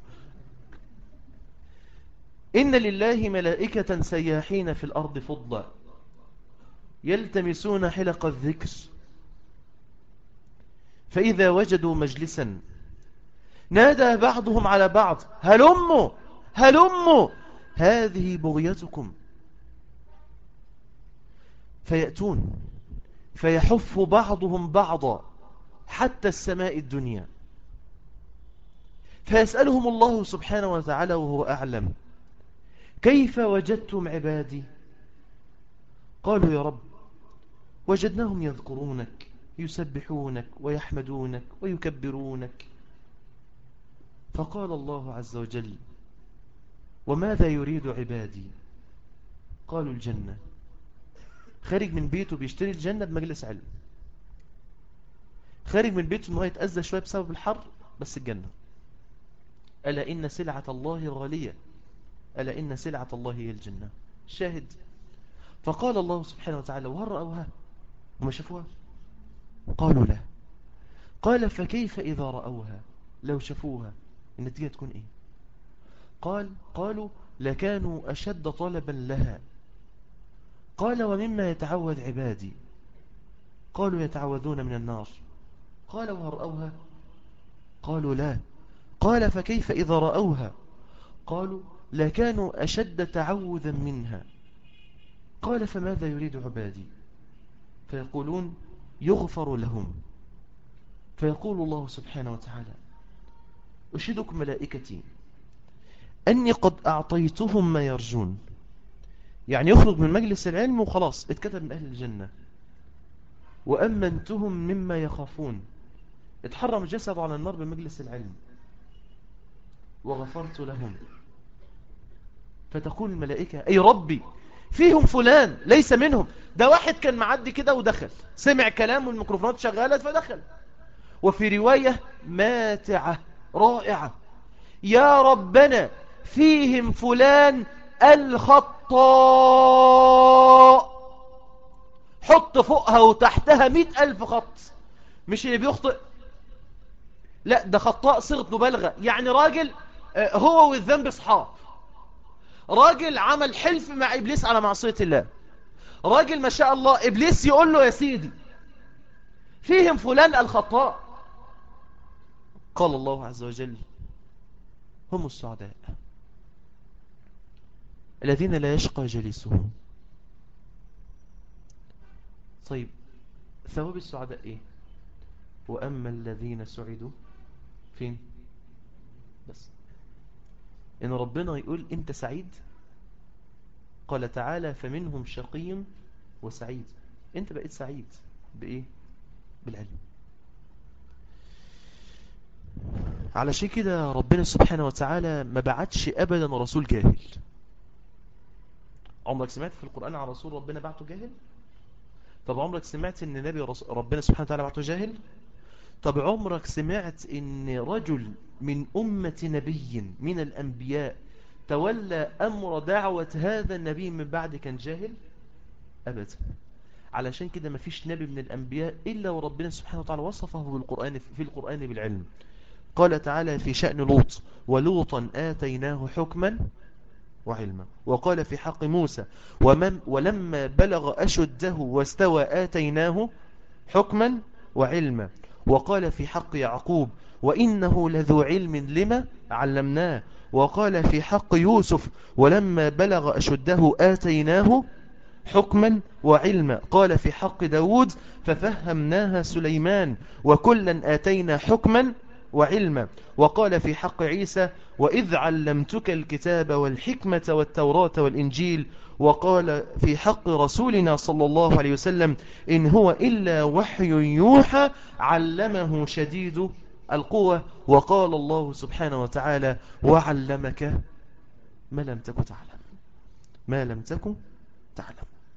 إن لله ملائكة سياحين في الأرض فضلا يلتمسون حلق الذكر فإذا وجدوا مجلسا نادى بعضهم على بعض هلموا هلموا هذه بغيتكم فيأتون فيحف بعضهم بعضا حتى السماء الدنيا فيسألهم الله سبحانه وتعالى وهو أعلم كيف وجدتم عبادي قالوا يا رب وجدناهم يذكرونك يسبحونك ويحمدونك ويكبرونك فقال الله عز وجل وماذا يريد عبادي قالوا الجنة خارج من بيته بيشتري الجنة بمجلس علم خارج من بيته انه يتأذى شوية بسبب الحر بس الجنة ألا إن سلعة الله غالية ألا إن سلعة الله هي الجنة شاهد فقال الله سبحانه وتعالى وهل رأوها وما شافوها قالوا لا قال فكيف إذا رأوها لو شافوها النتيجة تكون إيه قال قالوا لكانوا أشد طلبا لها قال ومما يتعوذ عبادي قالوا يتعوذون من النار قال وهل رأوها قالوا لا قال فكيف إذا رأوها قالوا لكانوا أشد تعوذا منها قال فماذا يريد عبادي فيقولون يغفر لهم فيقول الله سبحانه وتعالى أشهدكم ملائكتي أني قد أعطيتهم ما يرجون يعني يخرج من مجلس العلم وخلاص اتكتب من أهل الجنة وأمنتهم مما يخافون اتحرم الجسد على النار بمجلس العلم وغفرت لهم فتقول الملائكة أي ربي فيهم فلان ليس منهم ده واحد كان معدي كده ودخل سمع كلام والميكروفونات شغالت فدخل وفي رواية ماتعة رائعة يا ربنا فيهم فلان الخطاء حط فوقها وتحتها مئة ألف خط مش اللي بيخطئ لا ده خطاء صيغة مبالغة يعني راجل هو والذنب اصحاب راجل عمل حلف مع إبليس على معصية الله راجل ما شاء الله إبليس يقول له يا سيدي فيهم فلان الخطاء قال الله عز وجل هم السعداء الذين لا يشقى جليسهم طيب ثواب السعداء ايه وأما الذين سعدوا فين بس إن ربنا يقول أنت سعيد قال تعالى فمنهم شقي وسعيد أنت بقيت سعيد بإيه بالعلم على شيء كده ربنا سبحانه وتعالى ما بعتش أبدا رسول جاهل عمرك سمعت في القرآن عن رسول ربنا بعته جاهل طب عمرك سمعت ان نبي ربنا سبحانه وتعالى بعته جاهل طب عمرك سمعت ان رجل من أمة نبي من الأنبياء تولى أمر دعوة هذا النبي من بعد كان جاهل أبدا علشان كده ما فيش نبي من الأنبياء إلا وربنا سبحانه وتعالى وصفه بالقرآن في القرآن بالعلم قال تعالى في شأن لوط ولوطا آتيناه حكما وعلما وقال في حق موسى ومن ولما بلغ أشده واستوى آتيناه حكما وعلما وقال في حق يعقوب وإنه لذو علم لما علمناه وقال في حق يوسف ولما بلغ أشده آتيناه حكما وعلما قال في حق داود ففهمناها سليمان وكلا آتينا حكما وعلما وقال في حق عيسى وإذ علمتك الكتاب والحكمة والتوراة والإنجيل وقال في حق رسولنا صلى الله عليه وسلم إن هو إلا وحي يوحى علمه شديد القوة وقال الله سبحانه وتعالى وعلمك ما لم تكن تعلم ما لم تكن تعلم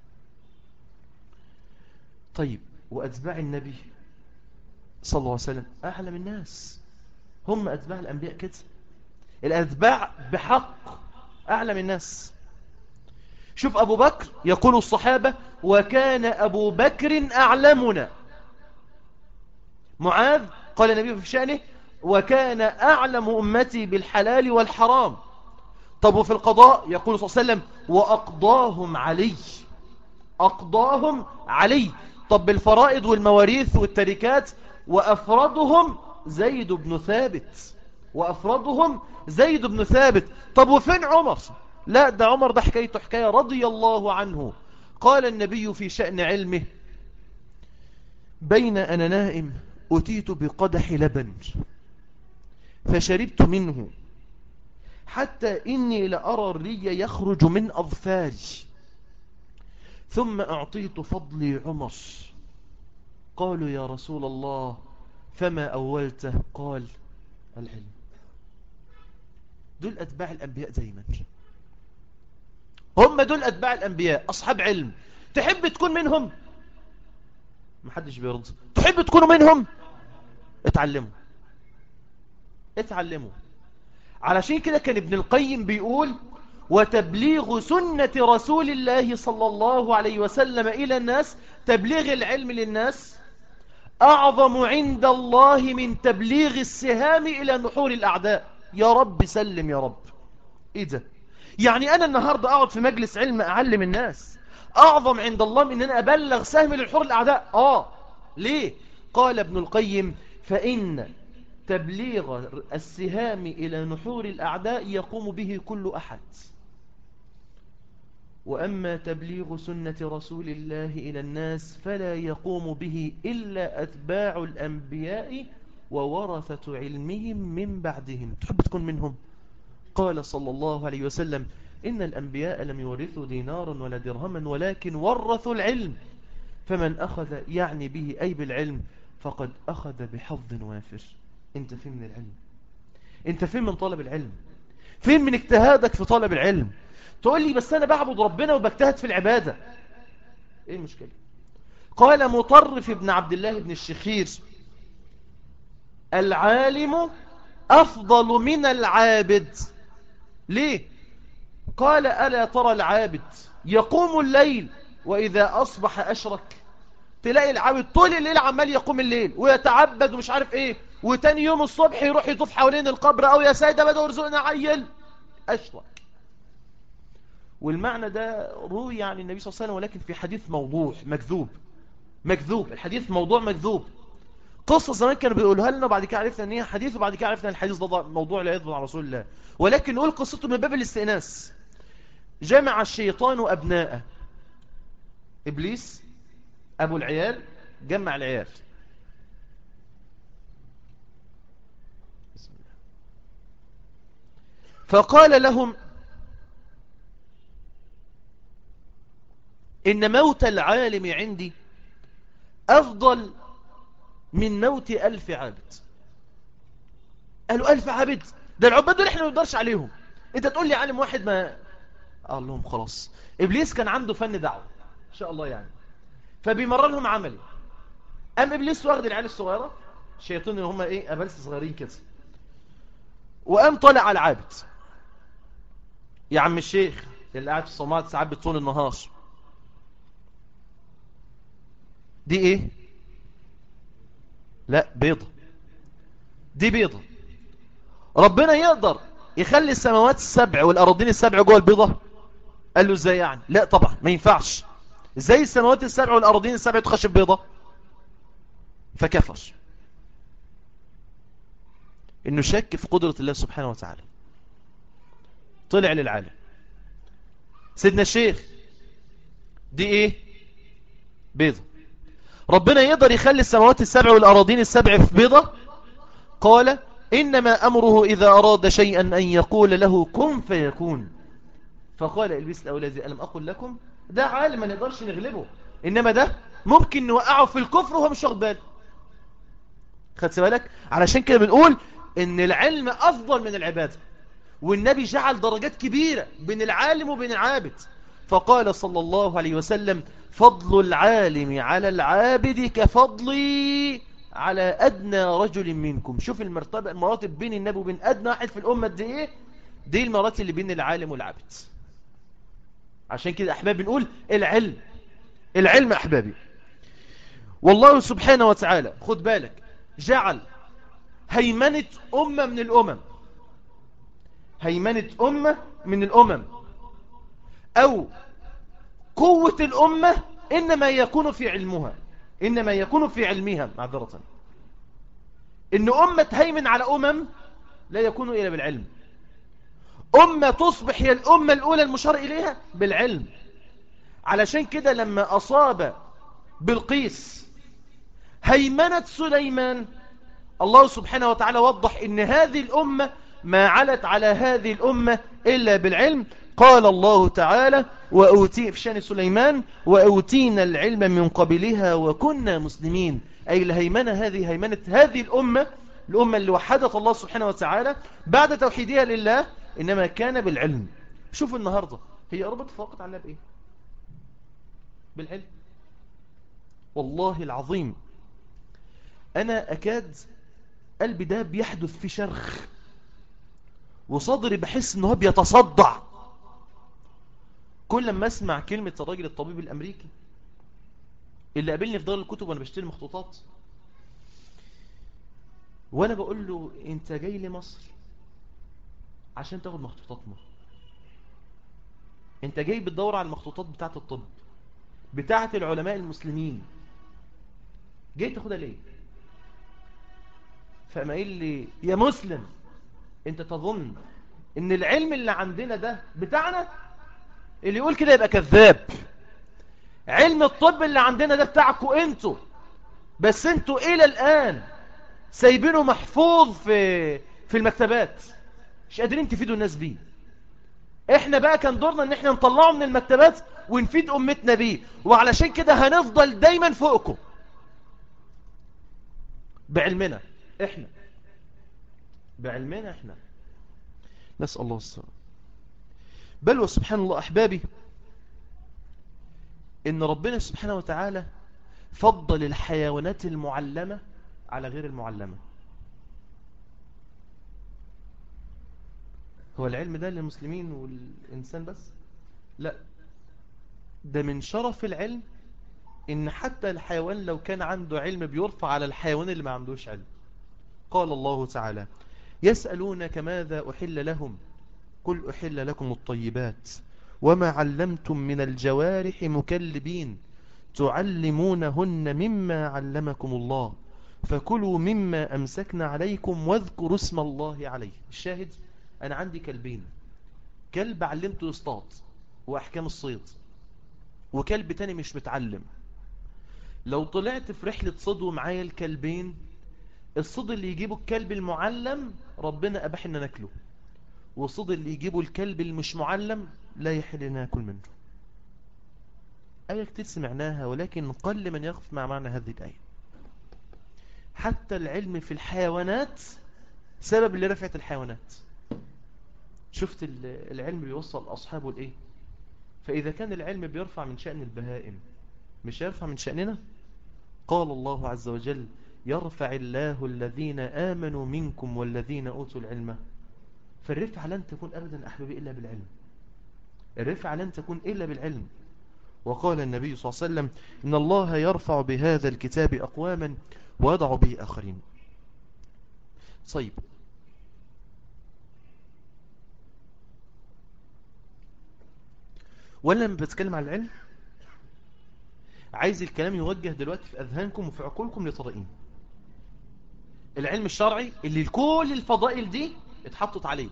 طيب وأتباع النبي صلى الله عليه وسلم أعلم الناس هم أتباع الأنبياء كده الأتباع بحق أعلم الناس شوف أبو بكر يقول الصحابة وكان أبو بكر أعلمنا معاذ قال النبي في شأنه وكان أعلم أمتي بالحلال والحرام طب وفي القضاء يقول صلى الله عليه وسلم وأقضاهم علي أقضاهم علي طب بالفرائض والمواريث والتركات وأفرادهم زيد بن ثابت وأفرادهم زيد بن ثابت طب وفين عمر لا ده عمر ده حكايته حكاية رضي الله عنه قال النبي في شأن علمه بين أنا نائم أتيت بقدح لبن فشربت منه حتى إني لأرى الري يخرج من أظفاري ثم أعطيت فضلي عمر قالوا يا رسول الله فما أولته قال العلم دول أتباع الأنبياء دايما هم دول أتباع الأنبياء أصحاب علم تحب تكون منهم محدش بيرضى تحب تكونوا منهم اتعلموا اتعلموا علشان كده كان ابن القيم بيقول وتبليغ سنة رسول الله صلى الله عليه وسلم إلى الناس تبليغ العلم للناس أعظم عند الله من تبليغ السهام إلى نحور الأعداء يا رب سلم يا رب إيه ده يعني أنا النهاردة أقعد في مجلس علم أعلم الناس أعظم عند الله من أن أنا أبلغ سهم للحور الأعداء آه ليه قال ابن القيم فإن تبليغ السهام إلى نحور الأعداء يقوم به كل أحد وأما تبليغ سنة رسول الله إلى الناس فلا يقوم به إلا أتباع الأنبياء وورثة علمهم من بعدهم تحب تكون منهم قال صلى الله عليه وسلم إن الأنبياء لم يورثوا دينارا ولا درهما ولكن ورثوا العلم فمن أخذ يعني به أي بالعلم فقد أخذ بحظ وافر انت فين من العلم انت فين من طلب العلم فين من اجتهادك في طلب العلم تقول لي بس أنا بعبد ربنا وبجتهد في العبادة ايه المشكلة قال مطرف ابن عبد الله بن الشخير العالم أفضل من العابد ليه قال ألا ترى العابد يقوم الليل وإذا أصبح أشرك تلاقي العابد طول الليل عمال يقوم الليل ويتعبد ومش عارف ايه وتاني يوم الصبح يروح يطوف حوالين القبر او يا سيدة بدأ ورزقنا عيل أشرك والمعنى ده روي عن النبي صلى الله عليه وسلم ولكن في حديث موضوع مكذوب مكذوب الحديث موضوع مكذوب قصة زمان كانوا بيقولوها لنا وبعد كده عرفنا ان هي حديث وبعد كده عرفنا ان الحديث ده موضوع لا يثبت على رسول الله ولكن نقول قصته من باب الاستئناس جمع الشيطان أبناءه إبليس أبو العيال جمع العيال فقال لهم إن موت العالم عندي أفضل من موت ألف عابد قالوا ألف عابد ده العباد دول احنا ما نقدرش عليهم انت تقول لي عالم واحد ما قال لهم خلاص إبليس كان عنده فن دعوة إن شاء الله يعني فبيمرر لهم عملي قام إبليس واخد العيال الصغيرة الشياطين اللي هم إيه أبلس صغيرين كده وقام طالع على العابد يا عم الشيخ اللي قاعد في الصومات ساعات بطول النهار دي ايه لا بيضة دي بيضة ربنا يقدر يخلي السماوات السبع والأراضين السبع جوه البيضة قال له ازاي يعني لا طبعا ما ينفعش ازاي السماوات السبع والأراضين السبع تخش بيضة فكفر انه شك في قدرة الله سبحانه وتعالى طلع للعالم سيدنا الشيخ دي ايه بيضة ربنا يقدر يخلي السماوات السبع والأراضين السبع في بيضة قال إنما أمره إذا أراد شيئا أن يقول له كن فيكون فقال إلبس الأولاد ألم أقول لكم ده عالم ما نقدرش نغلبه إنما ده ممكن نوقعه في الكفر وهو مش واخد باله خدت بالك علشان كده بنقول إن العلم أفضل من العبادة والنبي جعل درجات كبيرة بين العالم وبين العابد فقال صلى الله عليه وسلم فضل العالم على العابد كفضلي على أدنى رجل منكم شوف المرتبة المراتب بين النبي وبين أدنى واحد في الأمة دي إيه دي المراتب اللي بين العالم والعابد عشان كده أحبابي نقول العلم العلم أحبابي والله سبحانه وتعالى خد بالك جعل هيمنة أمة من الأمم هيمنة أمة من الأمم أو قوة الأمة إنما يكون في علمها إنما يكون في علمها معذرة إن أمة تهيمن على أمم لا يكون إلا بالعلم أمة تصبح هي الأمة الأولى المشار إليها بالعلم علشان كده لما أصاب بالقيس هيمنة سليمان الله سبحانه وتعالى وضح إن هذه الأمة ما علت على هذه الأمة إلا بالعلم قال الله تعالى وأوتي في شان سليمان وأوتينا العلم من قبلها وكنا مسلمين أي الهيمنة هذه هيمنة هذه الأمة الأمة اللي وحدت الله سبحانه وتعالى بعد توحيدها لله إنما كان بالعلم شوف النهاردة هي أربط فقط عنها بإيه بالعلم والله العظيم أنا أكاد قلبي ده بيحدث في شرخ وصدري بحس أنه بيتصدع كل ما أسمع كلمة الراجل الطبيب الأمريكي اللي قابلني في دار الكتب وأنا بشتري مخطوطات وأنا بقول له أنت جاي لمصر عشان تاخد مخطوطاتنا أنت جاي بتدور على المخطوطات بتاعة الطب بتاعة العلماء المسلمين جاي تاخدها ليه فما قال لي يا مسلم انت تظن ان العلم اللي عندنا ده بتاعنا اللي يقول كده يبقى كذاب علم الطب اللي عندنا ده بتاعكم انتوا بس انتوا الى الان سايبينه محفوظ في في المكتبات مش قادرين تفيدوا الناس بيه احنا بقى كان دورنا ان احنا نطلعه من المكتبات ونفيد امتنا بيه وعلشان كده هنفضل دايما فوقكم بعلمنا احنا بعلمنا احنا نسأل الله السلام بل وسبحان الله أحبابي إن ربنا سبحانه وتعالى فضل الحيوانات المعلمة على غير المعلمة هو العلم ده للمسلمين والإنسان بس لا ده من شرف العلم إن حتى الحيوان لو كان عنده علم بيرفع على الحيوان اللي ما عندوش علم قال الله تعالى يسألونك ماذا أحل لهم قل أحل لكم الطيبات وما علمتم من الجوارح مكلبين تعلمونهن مما علمكم الله فكلوا مما أمسكنا عليكم واذكروا اسم الله عليه الشاهد أنا عندي كلبين كلب علمته يصطاد وأحكام الصيد وكلب تاني مش متعلم لو طلعت في رحلة صيد معايا الكلبين الصيد اللي يجيبه الكلب المعلم ربنا أباح إن ناكله والصيد اللي يجيبه الكلب المش معلم لا يحل ناكل منه آية كتير سمعناها ولكن قل من يقف مع معنى هذه الآية حتى العلم في الحيوانات سبب اللي رفعت الحيوانات شفت العلم بيوصل أصحابه لإيه فإذا كان العلم بيرفع من شأن البهائم مش يرفع من شأننا قال الله عز وجل يرفع الله الذين آمنوا منكم والذين أوتوا العلم فالرفع لن تكون أبدا أحبابي إلا بالعلم الرفع لن تكون إلا بالعلم وقال النبي صلى الله عليه وسلم إن الله يرفع بهذا الكتاب أقواما ويضع به آخرين طيب ولا لما بتكلم عن العلم عايز الكلام يوجه دلوقتي في أذهانكم وفي عقولكم لطريقين العلم الشرعي اللي كل الفضائل دي اتحطت عليه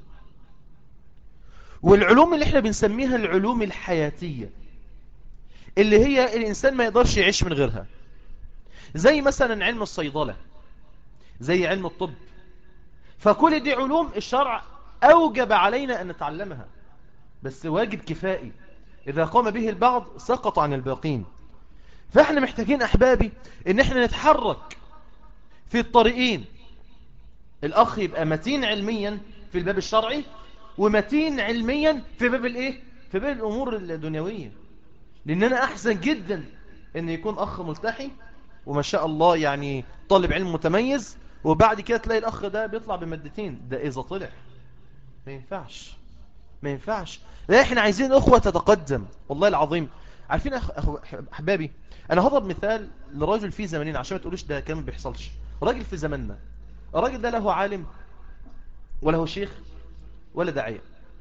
والعلوم اللي احنا بنسميها العلوم الحياتية اللي هي الإنسان ما يقدرش يعيش من غيرها زي مثلا علم الصيدلة زي علم الطب فكل دي علوم الشرع أوجب علينا أن نتعلمها بس واجب كفائي إذا قام به البعض سقط عن الباقين فاحنا محتاجين أحبابي ان احنا نتحرك في الطريقين الأخ يبقى متين علميا في الباب الشرعي ومتين علميا في باب الايه في باب الأمور الدنيوية لأن أنا أحسن جدا أن يكون أخ ملتحي وما شاء الله يعني طالب علم متميز وبعد كده تلاقي الأخ ده بيطلع بمادتين ده إذا طلع ما ينفعش ما ينفعش لا احنا عايزين أخوة تتقدم والله العظيم عارفين أخ... أخ... أحبابي أنا هضرب مثال لراجل في زمانين عشان ما تقولوش ده كان ما بيحصلش راجل في زماننا الراجل ده له عالم وله شيخ ولا داعية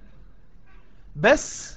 بس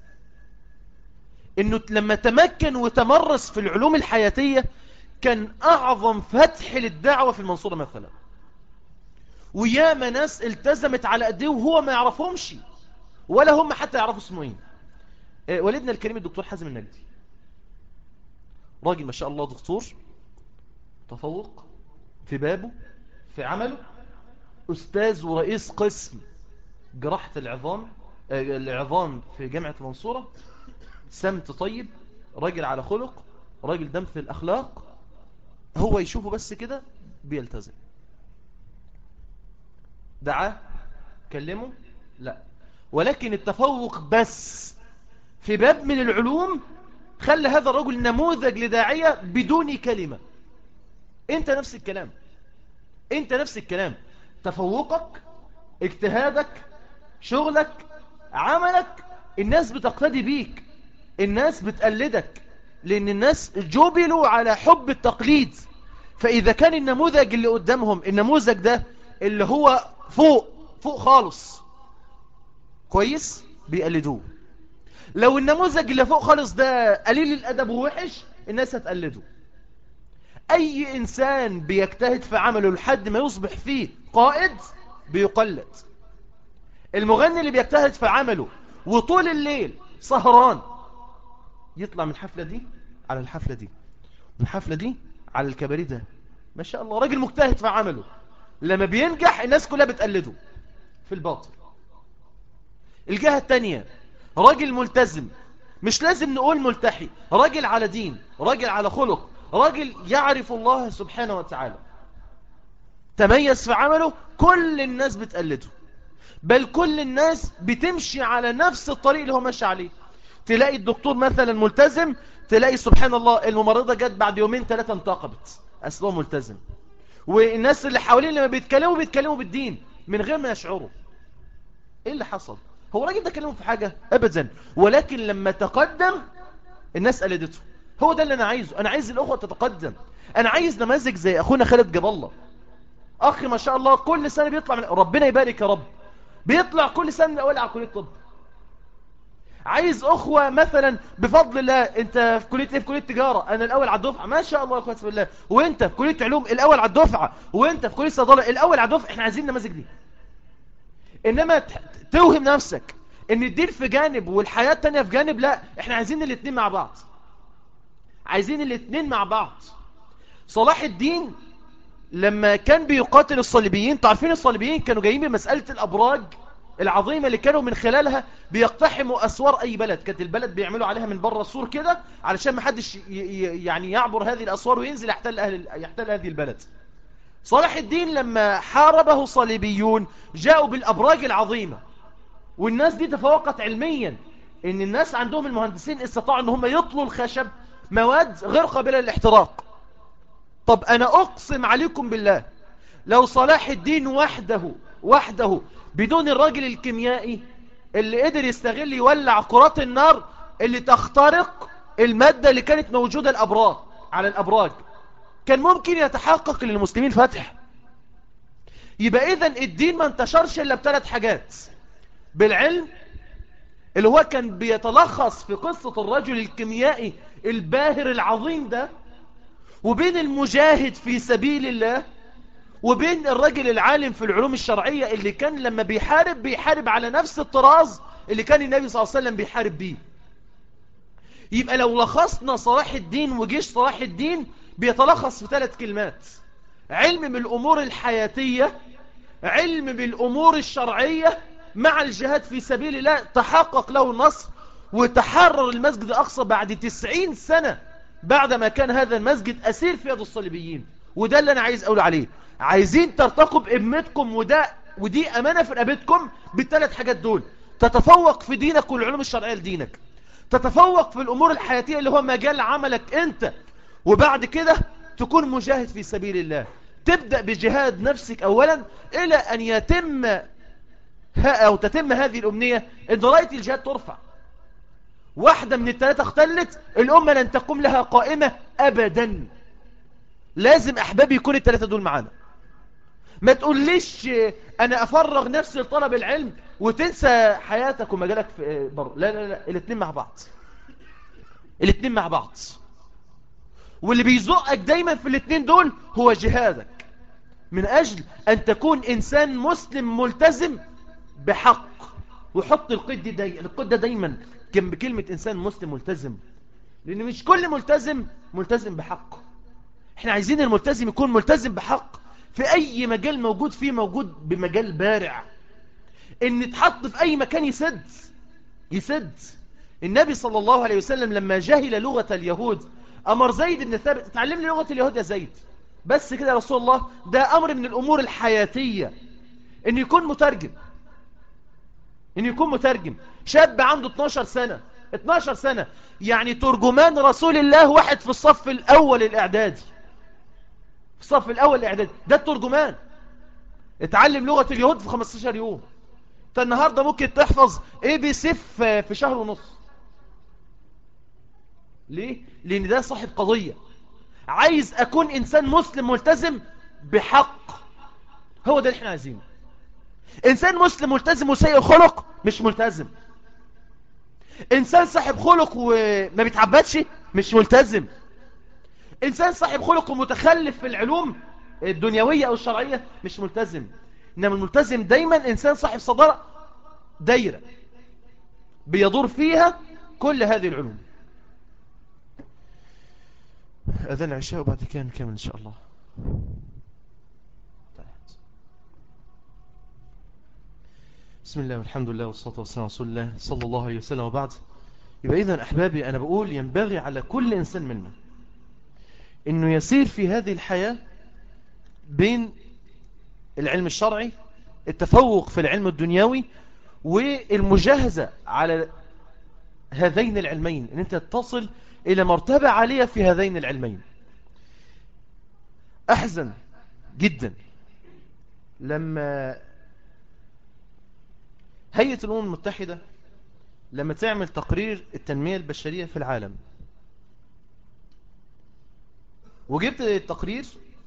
انه لما تمكن وتمرس في العلوم الحياتية كان اعظم فتح للدعوة في المنصورة مثلا وياما ناس التزمت على قديه وهو ما يعرفهمش ولا هم حتى يعرفوا اسمه ايه آه، والدنا الكريم الدكتور حازم النجدي راجل ما شاء الله دكتور تفوق في بابه في عمله أستاذ ورئيس قسم جراحة العظام آه، العظام في جامعة المنصورة سمت طيب راجل على خلق راجل دمث الأخلاق هو يشوفه بس كده بيلتزم دعاه كلمه لا ولكن التفوق بس في باب من العلوم خلى هذا الرجل نموذج لداعية بدون كلمة انت نفس الكلام انت نفس الكلام تفوقك اجتهادك شغلك عملك الناس بتقتدي بيك الناس بتقلدك لان الناس جبلوا على حب التقليد فاذا كان النموذج اللي قدامهم النموذج ده اللي هو فوق فوق خالص كويس بيقلدوه لو النموذج اللي فوق خالص ده قليل الادب ووحش الناس هتقلده اي انسان بيجتهد في عمله لحد ما يصبح فيه قائد بيقلد المغني اللي بيجتهد في عمله وطول الليل سهران يطلع من الحفلة دي على الحفلة دي من الحفلة دي على الكباري ده ما شاء الله راجل مجتهد في عمله لما بينجح الناس كلها بتقلده في الباطل الجهة التانية راجل ملتزم مش لازم نقول ملتحي راجل على دين راجل على خلق راجل يعرف الله سبحانه وتعالى تميز في عمله كل الناس بتقلده بل كل الناس بتمشي على نفس الطريق اللي هو ماشي عليه تلاقي الدكتور مثلا ملتزم تلاقي سبحان الله الممرضة جت بعد يومين ثلاثة انتقبت أصله ملتزم والناس اللي حوالين لما بيتكلموا بيتكلموا بالدين من غير ما يشعروا ايه اللي حصل هو راجل ده كلمه في حاجة ابدا ولكن لما تقدم الناس قلدته هو ده اللي انا عايزه انا عايز الاخوة تتقدم انا عايز نماذج زي اخونا خالد جاب الله اخي ما شاء الله كل سنة بيطلع من ربنا يبارك يا رب بيطلع كل سنة من الاول على كلية طب عايز اخوة مثلا بفضل الله انت في كلية ايه في كلية تجارة انا الاول على الدفعة ما شاء الله اخوة بالله وانت في كلية علوم الاول على الدفعة وانت في كلية صيدلة الاول على الدفعة احنا عايزين نماذج دي انما توهم نفسك ان الدين في جانب والحياة التانية في جانب لا احنا عايزين الاتنين مع بعض عايزين الاتنين مع بعض صلاح الدين لما كان بيقاتل الصليبيين تعرفين الصليبيين كانوا جايين بمسألة الأبراج العظيمة اللي كانوا من خلالها بيقتحموا أسوار أي بلد كانت البلد بيعملوا عليها من بره السور كده علشان ما حدش يعني يعبر هذه الأسوار وينزل يحتل, أهل يحتل هذه البلد صلاح الدين لما حاربه صليبيون جاءوا بالأبراج العظيمة والناس دي تفوقت علميا ان الناس عندهم المهندسين استطاعوا ان هم يطلوا الخشب مواد غير قابلة للاحتراق طب انا اقسم عليكم بالله لو صلاح الدين وحده وحده بدون الراجل الكيميائي اللي قدر يستغل يولع كرات النار اللي تخترق المادة اللي كانت موجودة الأبراج على الأبراج كان ممكن يتحقق للمسلمين فتح يبقى إذن الدين ما انتشرش إلا بثلاث حاجات بالعلم اللي هو كان بيتلخص في قصة الرجل الكيميائي الباهر العظيم ده وبين المجاهد في سبيل الله وبين الرجل العالم في العلوم الشرعية اللي كان لما بيحارب بيحارب على نفس الطراز اللي كان النبي صلى الله عليه وسلم بيحارب بيه يبقى لو لخصنا صلاح الدين وجيش صلاح الدين بيتلخص في ثلاث كلمات علم بالأمور الحياتية علم بالأمور الشرعية مع الجهاد في سبيل الله تحقق له النصر وتحرر المسجد الأقصى بعد تسعين سنة بعدما كان هذا المسجد أسير في يد الصليبيين وده اللي أنا عايز أقول عليه عايزين ترتقوا بإمتكم وده ودي أمانة في رقبتكم بالثلاث حاجات دول تتفوق في دينك والعلوم الشرعية لدينك تتفوق في الأمور الحياتية اللي هو مجال عملك أنت وبعد كده تكون مجاهد في سبيل الله تبدأ بجهاد نفسك أولا إلى أن يتم أو تتم هذه الأمنية أن راية الجهاد ترفع واحدة من الثلاثة اختلت الأمة لن تقوم لها قائمة أبدا لازم أحبابي يكون الثلاثة دول معانا ما تقوليش انا افرغ نفسي لطلب العلم وتنسى حياتك ومجالك في بره لا لا لا الاثنين مع بعض الاثنين مع بعض واللي بيزقك دايما في الاثنين دول هو جهادك من اجل ان تكون انسان مسلم ملتزم بحق وحط القيد دي القيد ده دايما جنب كلمة انسان مسلم ملتزم لان مش كل ملتزم ملتزم بحق احنا عايزين الملتزم يكون ملتزم بحق في اي مجال موجود فيه موجود بمجال بارع ان يتحط في اي مكان يسد يسد النبي صلى الله عليه وسلم لما جهل لغة اليهود امر زيد بن ثابت اتعلم لي لغة اليهود يا زيد بس كده يا رسول الله ده امر من الامور الحياتية ان يكون مترجم ان يكون مترجم شاب عنده 12 سنة 12 سنة يعني ترجمان رسول الله واحد في الصف الاول الاعدادي في الصف الاول الاعدادي ده الترجمان اتعلم لغة اليهود في 15 يوم انت النهاردة ممكن تحفظ ايه بي سيف في شهر ونص ليه لان ده صاحب قضية عايز اكون انسان مسلم ملتزم بحق هو ده اللي احنا عايزينه انسان مسلم ملتزم وسيء خلق مش ملتزم انسان صاحب خلق وما بيتعبدش مش ملتزم انسان صاحب خلق ومتخلف في العلوم الدنيوية او الشرعية مش ملتزم انما الملتزم دايما انسان صاحب صدارة دايرة بيدور فيها كل هذه العلوم أذن العشاء وبعد كده نكمل إن شاء الله بسم الله والحمد لله والصلاة والسلام على رسول الله صلى الله عليه وسلم وبعد يبقى إذن أحبابي أنا بقول ينبغي على كل إنسان منا إنه يسير في هذه الحياة بين العلم الشرعي التفوق في العلم الدنيوي والمجاهزة على هذين العلمين ان انت تصل الى مرتبة عالية في هذين العلمين احزن جدا لما هيئة الامم المتحدة لما تعمل تقرير التنمية البشرية في العالم وجبت التقرير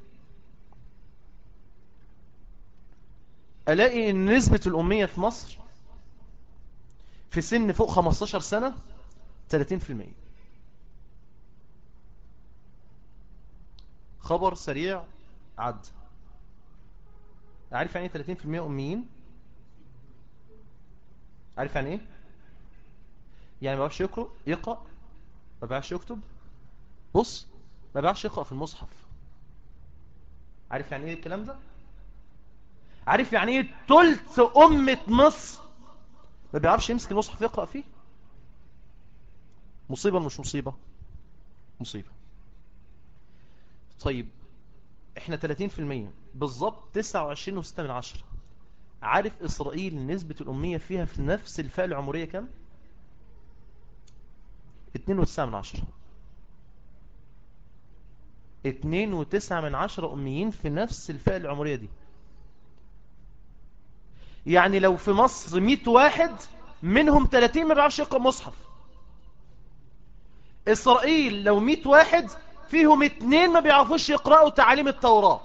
الاقي ان نسبة الامية في مصر في سن فوق 15 سنة 30% خبر سريع عد عارف يعني ايه 30% اميين عارف يعني ايه يعني ما بيعرفش يقرأ يقرأ ما بيعرفش يكتب بص ما بيعرفش يقرأ في المصحف عارف يعني ايه الكلام ده عارف يعني ايه تلت أمة مصر ما بيعرفش يمسك المصحف يقرأ فيه مصيبة مش مصيبة مصيبة طيب احنا 30% بالضبط 29 و6 من عشرة عارف إسرائيل نسبة الأمية فيها في نفس الفئة العمرية كم 2 و9 من عشرة 2 و9 من عشرة أميين في نفس الفئة العمرية دي يعني لو في مصر 100 واحد منهم 30 ما بيعرفش يقرأ مصحف إسرائيل لو 100 واحد فيهم اتنين ما بيعرفوش يقرأوا تعاليم التوراة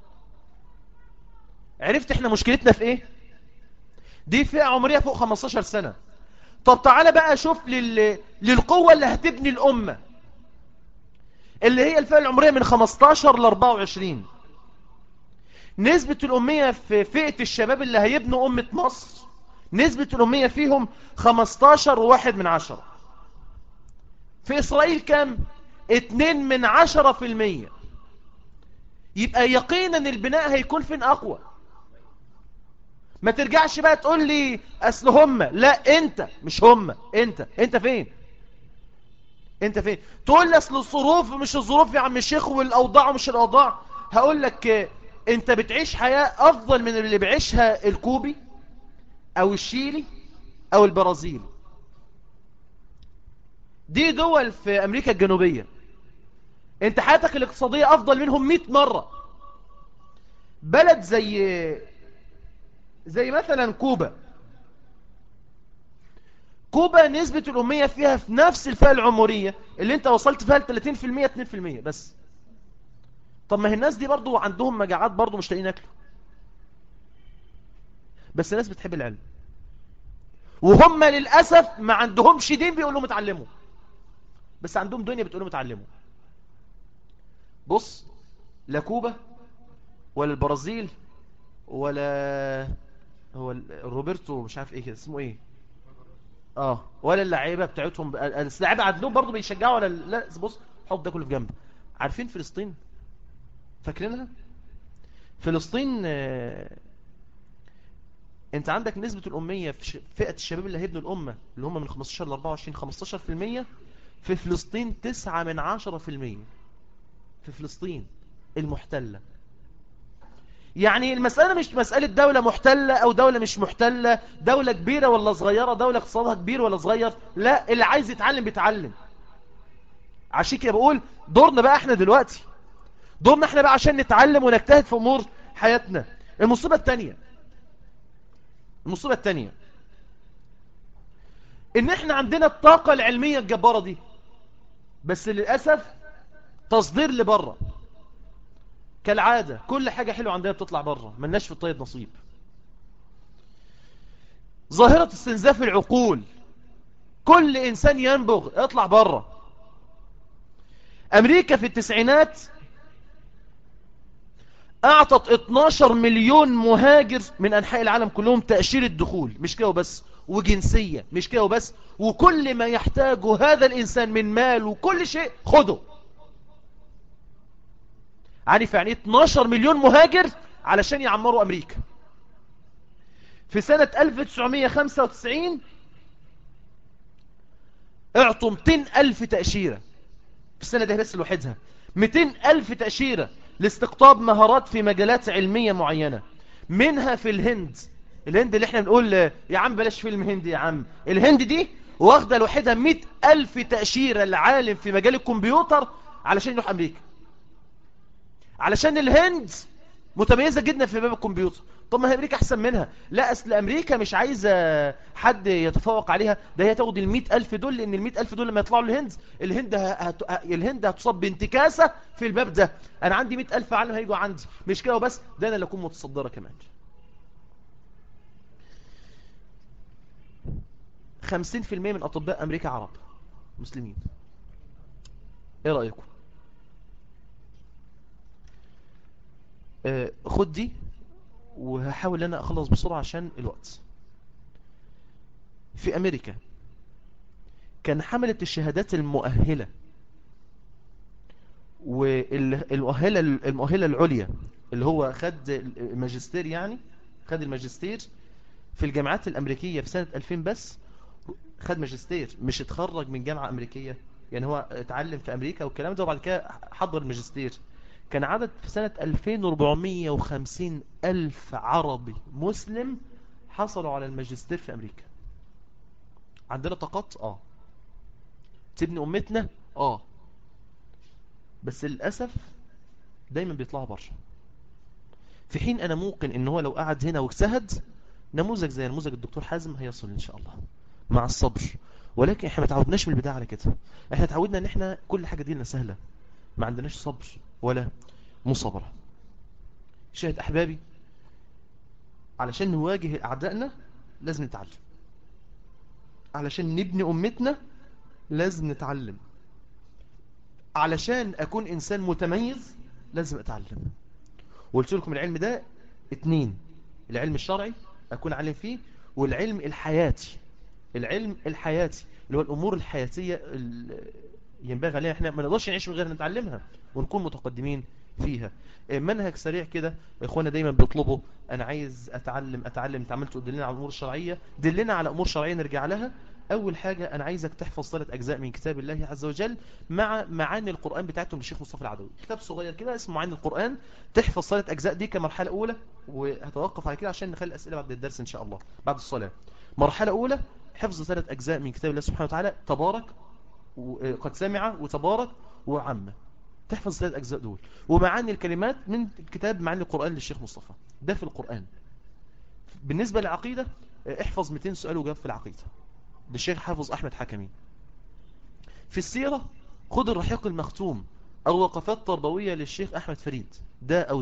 عرفت احنا مشكلتنا في ايه دي فئة عمرية فوق 15 سنة طب تعالى بقى شوف لل... للقوة اللي هتبني الأمة اللي هي الفئة العمرية من 15 ل 24 نسبة الأمية في فئة الشباب اللي هيبنوا أمة مصر نسبة الأمية فيهم 15 وواحد من عشرة في إسرائيل كم؟ 2 من عشرة في المية يبقى يقينا البناء هيكون فين أقوى ما ترجعش بقى تقول لي أصل هم لا أنت مش هم أنت أنت فين أنت فين تقول لي أصل الظروف مش الظروف يا عم الشيخ والأوضاع مش الأوضاع هقول لك أنت بتعيش حياة أفضل من اللي بيعيشها الكوبي أو الشيلي أو البرازيل دي دول في أمريكا الجنوبية انت حياتك الاقتصادية افضل منهم 100 مرة بلد زي زي مثلا كوبا كوبا نسبة الأمية فيها في نفس الفئة العمرية اللي انت وصلت فيها ل 30% 2% بس طب ما هي الناس دي برضو عندهم مجاعات برضو مش لاقيين ياكلوا بس الناس بتحب العلم وهم للأسف ما عندهمش دين بيقولوا لهم اتعلموا بس عندهم دنيا بتقول لهم اتعلموا بص لا كوبا ولا البرازيل ولا هو روبرتو مش عارف ايه كده اسمه ايه اه ولا اللعيبه بتاعتهم اللعيبه عندهم برضه بيشجعوا ولا لا بص حط ده كله في جنب عارفين فلسطين فاكرينها فلسطين آه، انت عندك نسبة الأمية في فئة الشباب اللي هيبنوا الأمة اللي هم من 15 ل 24 15% في فلسطين 9 من 10% في فلسطين المحتلة يعني المسألة مش مسألة دولة محتلة أو دولة مش محتلة دولة كبيرة ولا صغيرة دولة اقتصادها كبير ولا صغير لا اللي عايز يتعلم بيتعلم عشان كده بقول دورنا بقى احنا دلوقتي دورنا احنا بقى عشان نتعلم ونجتهد في أمور حياتنا المصيبة التانية المصيبة التانية ان احنا عندنا الطاقة العلمية الجبارة دي بس للأسف تصدير لبره كالعادة كل حاجة حلوة عندنا بتطلع بره ملناش في الطيب نصيب ظاهرة استنزاف العقول كل إنسان ينبغ اطلع بره أمريكا في التسعينات أعطت 12 مليون مهاجر من أنحاء العالم كلهم تأشيرة دخول مش كده وبس وجنسية مش كده وبس وكل ما يحتاجه هذا الإنسان من مال وكل شيء خده عارف يعني 12 مليون مهاجر علشان يعمروا أمريكا في سنة 1995 اعطوا 200 ألف تأشيرة في السنة دي بس لوحدها 200 ألف تأشيرة لاستقطاب مهارات في مجالات علمية معينة منها في الهند الهند اللي احنا بنقول يا عم بلاش فيلم هندي يا عم الهند دي واخدة لوحدها 100 ألف تأشيرة العالم في مجال الكمبيوتر علشان يروح أمريكا علشان الهند متميزة جدا في باب الكمبيوتر طب ما هي امريكا احسن منها لا اصل امريكا مش عايزة حد يتفوق عليها ده هي تاخد ال ألف دول لان ال ألف دول لما يطلعوا الهند الهند هت... الهند هتصاب بانتكاسة في الباب ده انا عندي 100 ألف عالم هيجوا عندي مش كده وبس ده انا اللي اكون متصدرة كمان 50% من اطباء امريكا عرب مسلمين ايه رأيكم آه، خد دي وهحاول انا اخلص بسرعة عشان الوقت في امريكا كان حملة الشهادات المؤهلة والمؤهلة المؤهلة العليا اللي هو خد الماجستير يعني خد الماجستير في الجامعات الامريكية في سنة 2000 بس خد ماجستير مش اتخرج من جامعة امريكية يعني هو اتعلم في امريكا والكلام ده وبعد كده حضر الماجستير كان عدد في سنة 2450 ألف عربي مسلم حصلوا على الماجستير في أمريكا عندنا طاقات آه تبني أمتنا آه بس للأسف دايما بيطلعوا بره في حين أنا ممكن إن هو لو قعد هنا واجتهد نموذج زي نموذج الدكتور حازم هيصل إن شاء الله مع الصبر ولكن احنا ما تعودناش من البداية على كده احنا تعودنا ان احنا كل حاجة دي لنا سهلة ما عندناش صبر ولا مصابرة شاهد أحبابي علشان نواجه أعدائنا لازم نتعلم علشان نبني أمتنا لازم نتعلم علشان أكون إنسان متميز لازم أتعلم وقلت لكم العلم ده اتنين العلم الشرعي أكون علم فيه والعلم الحياتي العلم الحياتي اللي هو الأمور الحياتية ينبغي علينا احنا ما نقدرش نعيش من غير نتعلمها ونكون متقدمين فيها منهج سريع كده اخوانا دايما بيطلبوا انا عايز اتعلم اتعلم تعملت تدلنا على الامور الشرعيه دلنا على امور شرعيه نرجع لها اول حاجه انا عايزك تحفظ ثلاث اجزاء من كتاب الله عز وجل مع معاني القران بتاعتهم للشيخ مصطفى العدوي كتاب صغير كده اسمه معاني القران تحفظ ثلاث اجزاء دي كمرحله اولى وهتوقف على كده عشان نخلي الاسئله بعد الدرس ان شاء الله بعد الصلاه مرحله اولى حفظ ثلاث اجزاء من كتاب الله سبحانه وتعالى تبارك وقد سمع وتبارك وعم تحفظ ثلاث أجزاء دول ومعاني الكلمات من كتاب معاني القرآن للشيخ مصطفى ده في القرآن بالنسبة للعقيدة احفظ 200 سؤال وجاب في العقيدة للشيخ حافظ أحمد حكمي في السيرة خد الرحيق المختوم أو وقفات تربوية للشيخ أحمد فريد ده أو ده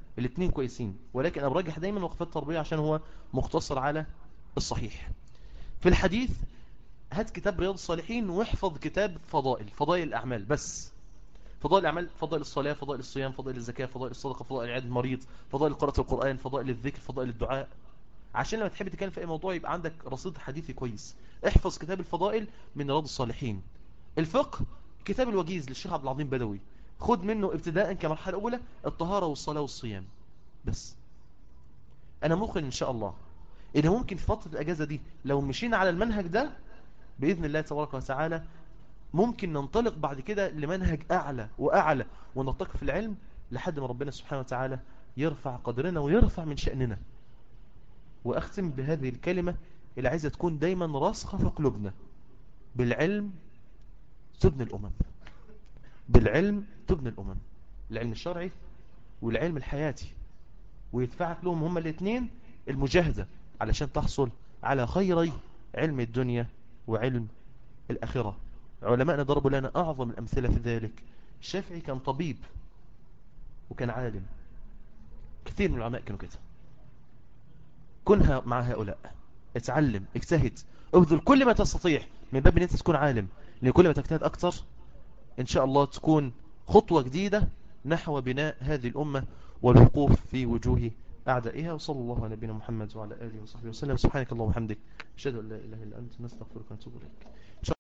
الاثنين كويسين ولكن انا برجح دايما وقفات التربية عشان هو مختصر على الصحيح في الحديث هات كتاب رياض الصالحين واحفظ كتاب فضائل فضائل الأعمال بس فضائل الأعمال فضائل الصلاة فضائل الصيام فضائل الزكاة فضائل الصدقة فضائل العياد المريض فضائل قراءة القرآن فضائل الذكر فضائل الدعاء عشان لما تحب تتكلم في أي موضوع يبقى عندك رصيد حديثي كويس احفظ كتاب الفضائل من رياض الصالحين الفقه كتاب الوجيز للشيخ عبد العظيم بدوي خد منه ابتداء كمرحلة أولى الطهارة والصلاة والصيام بس أنا موقن إن شاء الله إن ممكن في فترة الأجازة دي لو مشينا على المنهج ده بإذن الله تبارك وتعالى ممكن ننطلق بعد كده لمنهج أعلى وأعلى ونرتقي في العلم لحد ما ربنا سبحانه وتعالى يرفع قدرنا ويرفع من شأننا وأختم بهذه الكلمة اللي عايزة تكون دايما راسخة في قلوبنا بالعلم تبني الأمم بالعلم تبني الأمم العلم الشرعي والعلم الحياتي ويدفعك لهم هما الاثنين المجاهدة علشان تحصل على خيري علم الدنيا وعلم الآخرة علماءنا ضربوا لنا أعظم الأمثلة في ذلك الشافعي كان طبيب وكان عالم كثير من العلماء كانوا كده كنها مع هؤلاء اتعلم اجتهد ابذل كل ما تستطيع من باب ان انت تكون عالم لان كل ما تجتهد اكتر ان شاء الله تكون خطوة جديدة نحو بناء هذه الأمة والوقوف في وجوه أعدائها وصلى الله على نبينا محمد وعلى آله وصحبه وسلم سبحانك اللهم وبحمدك أشهد أن لا إله إلا أنت نستغفرك ونتوب إليك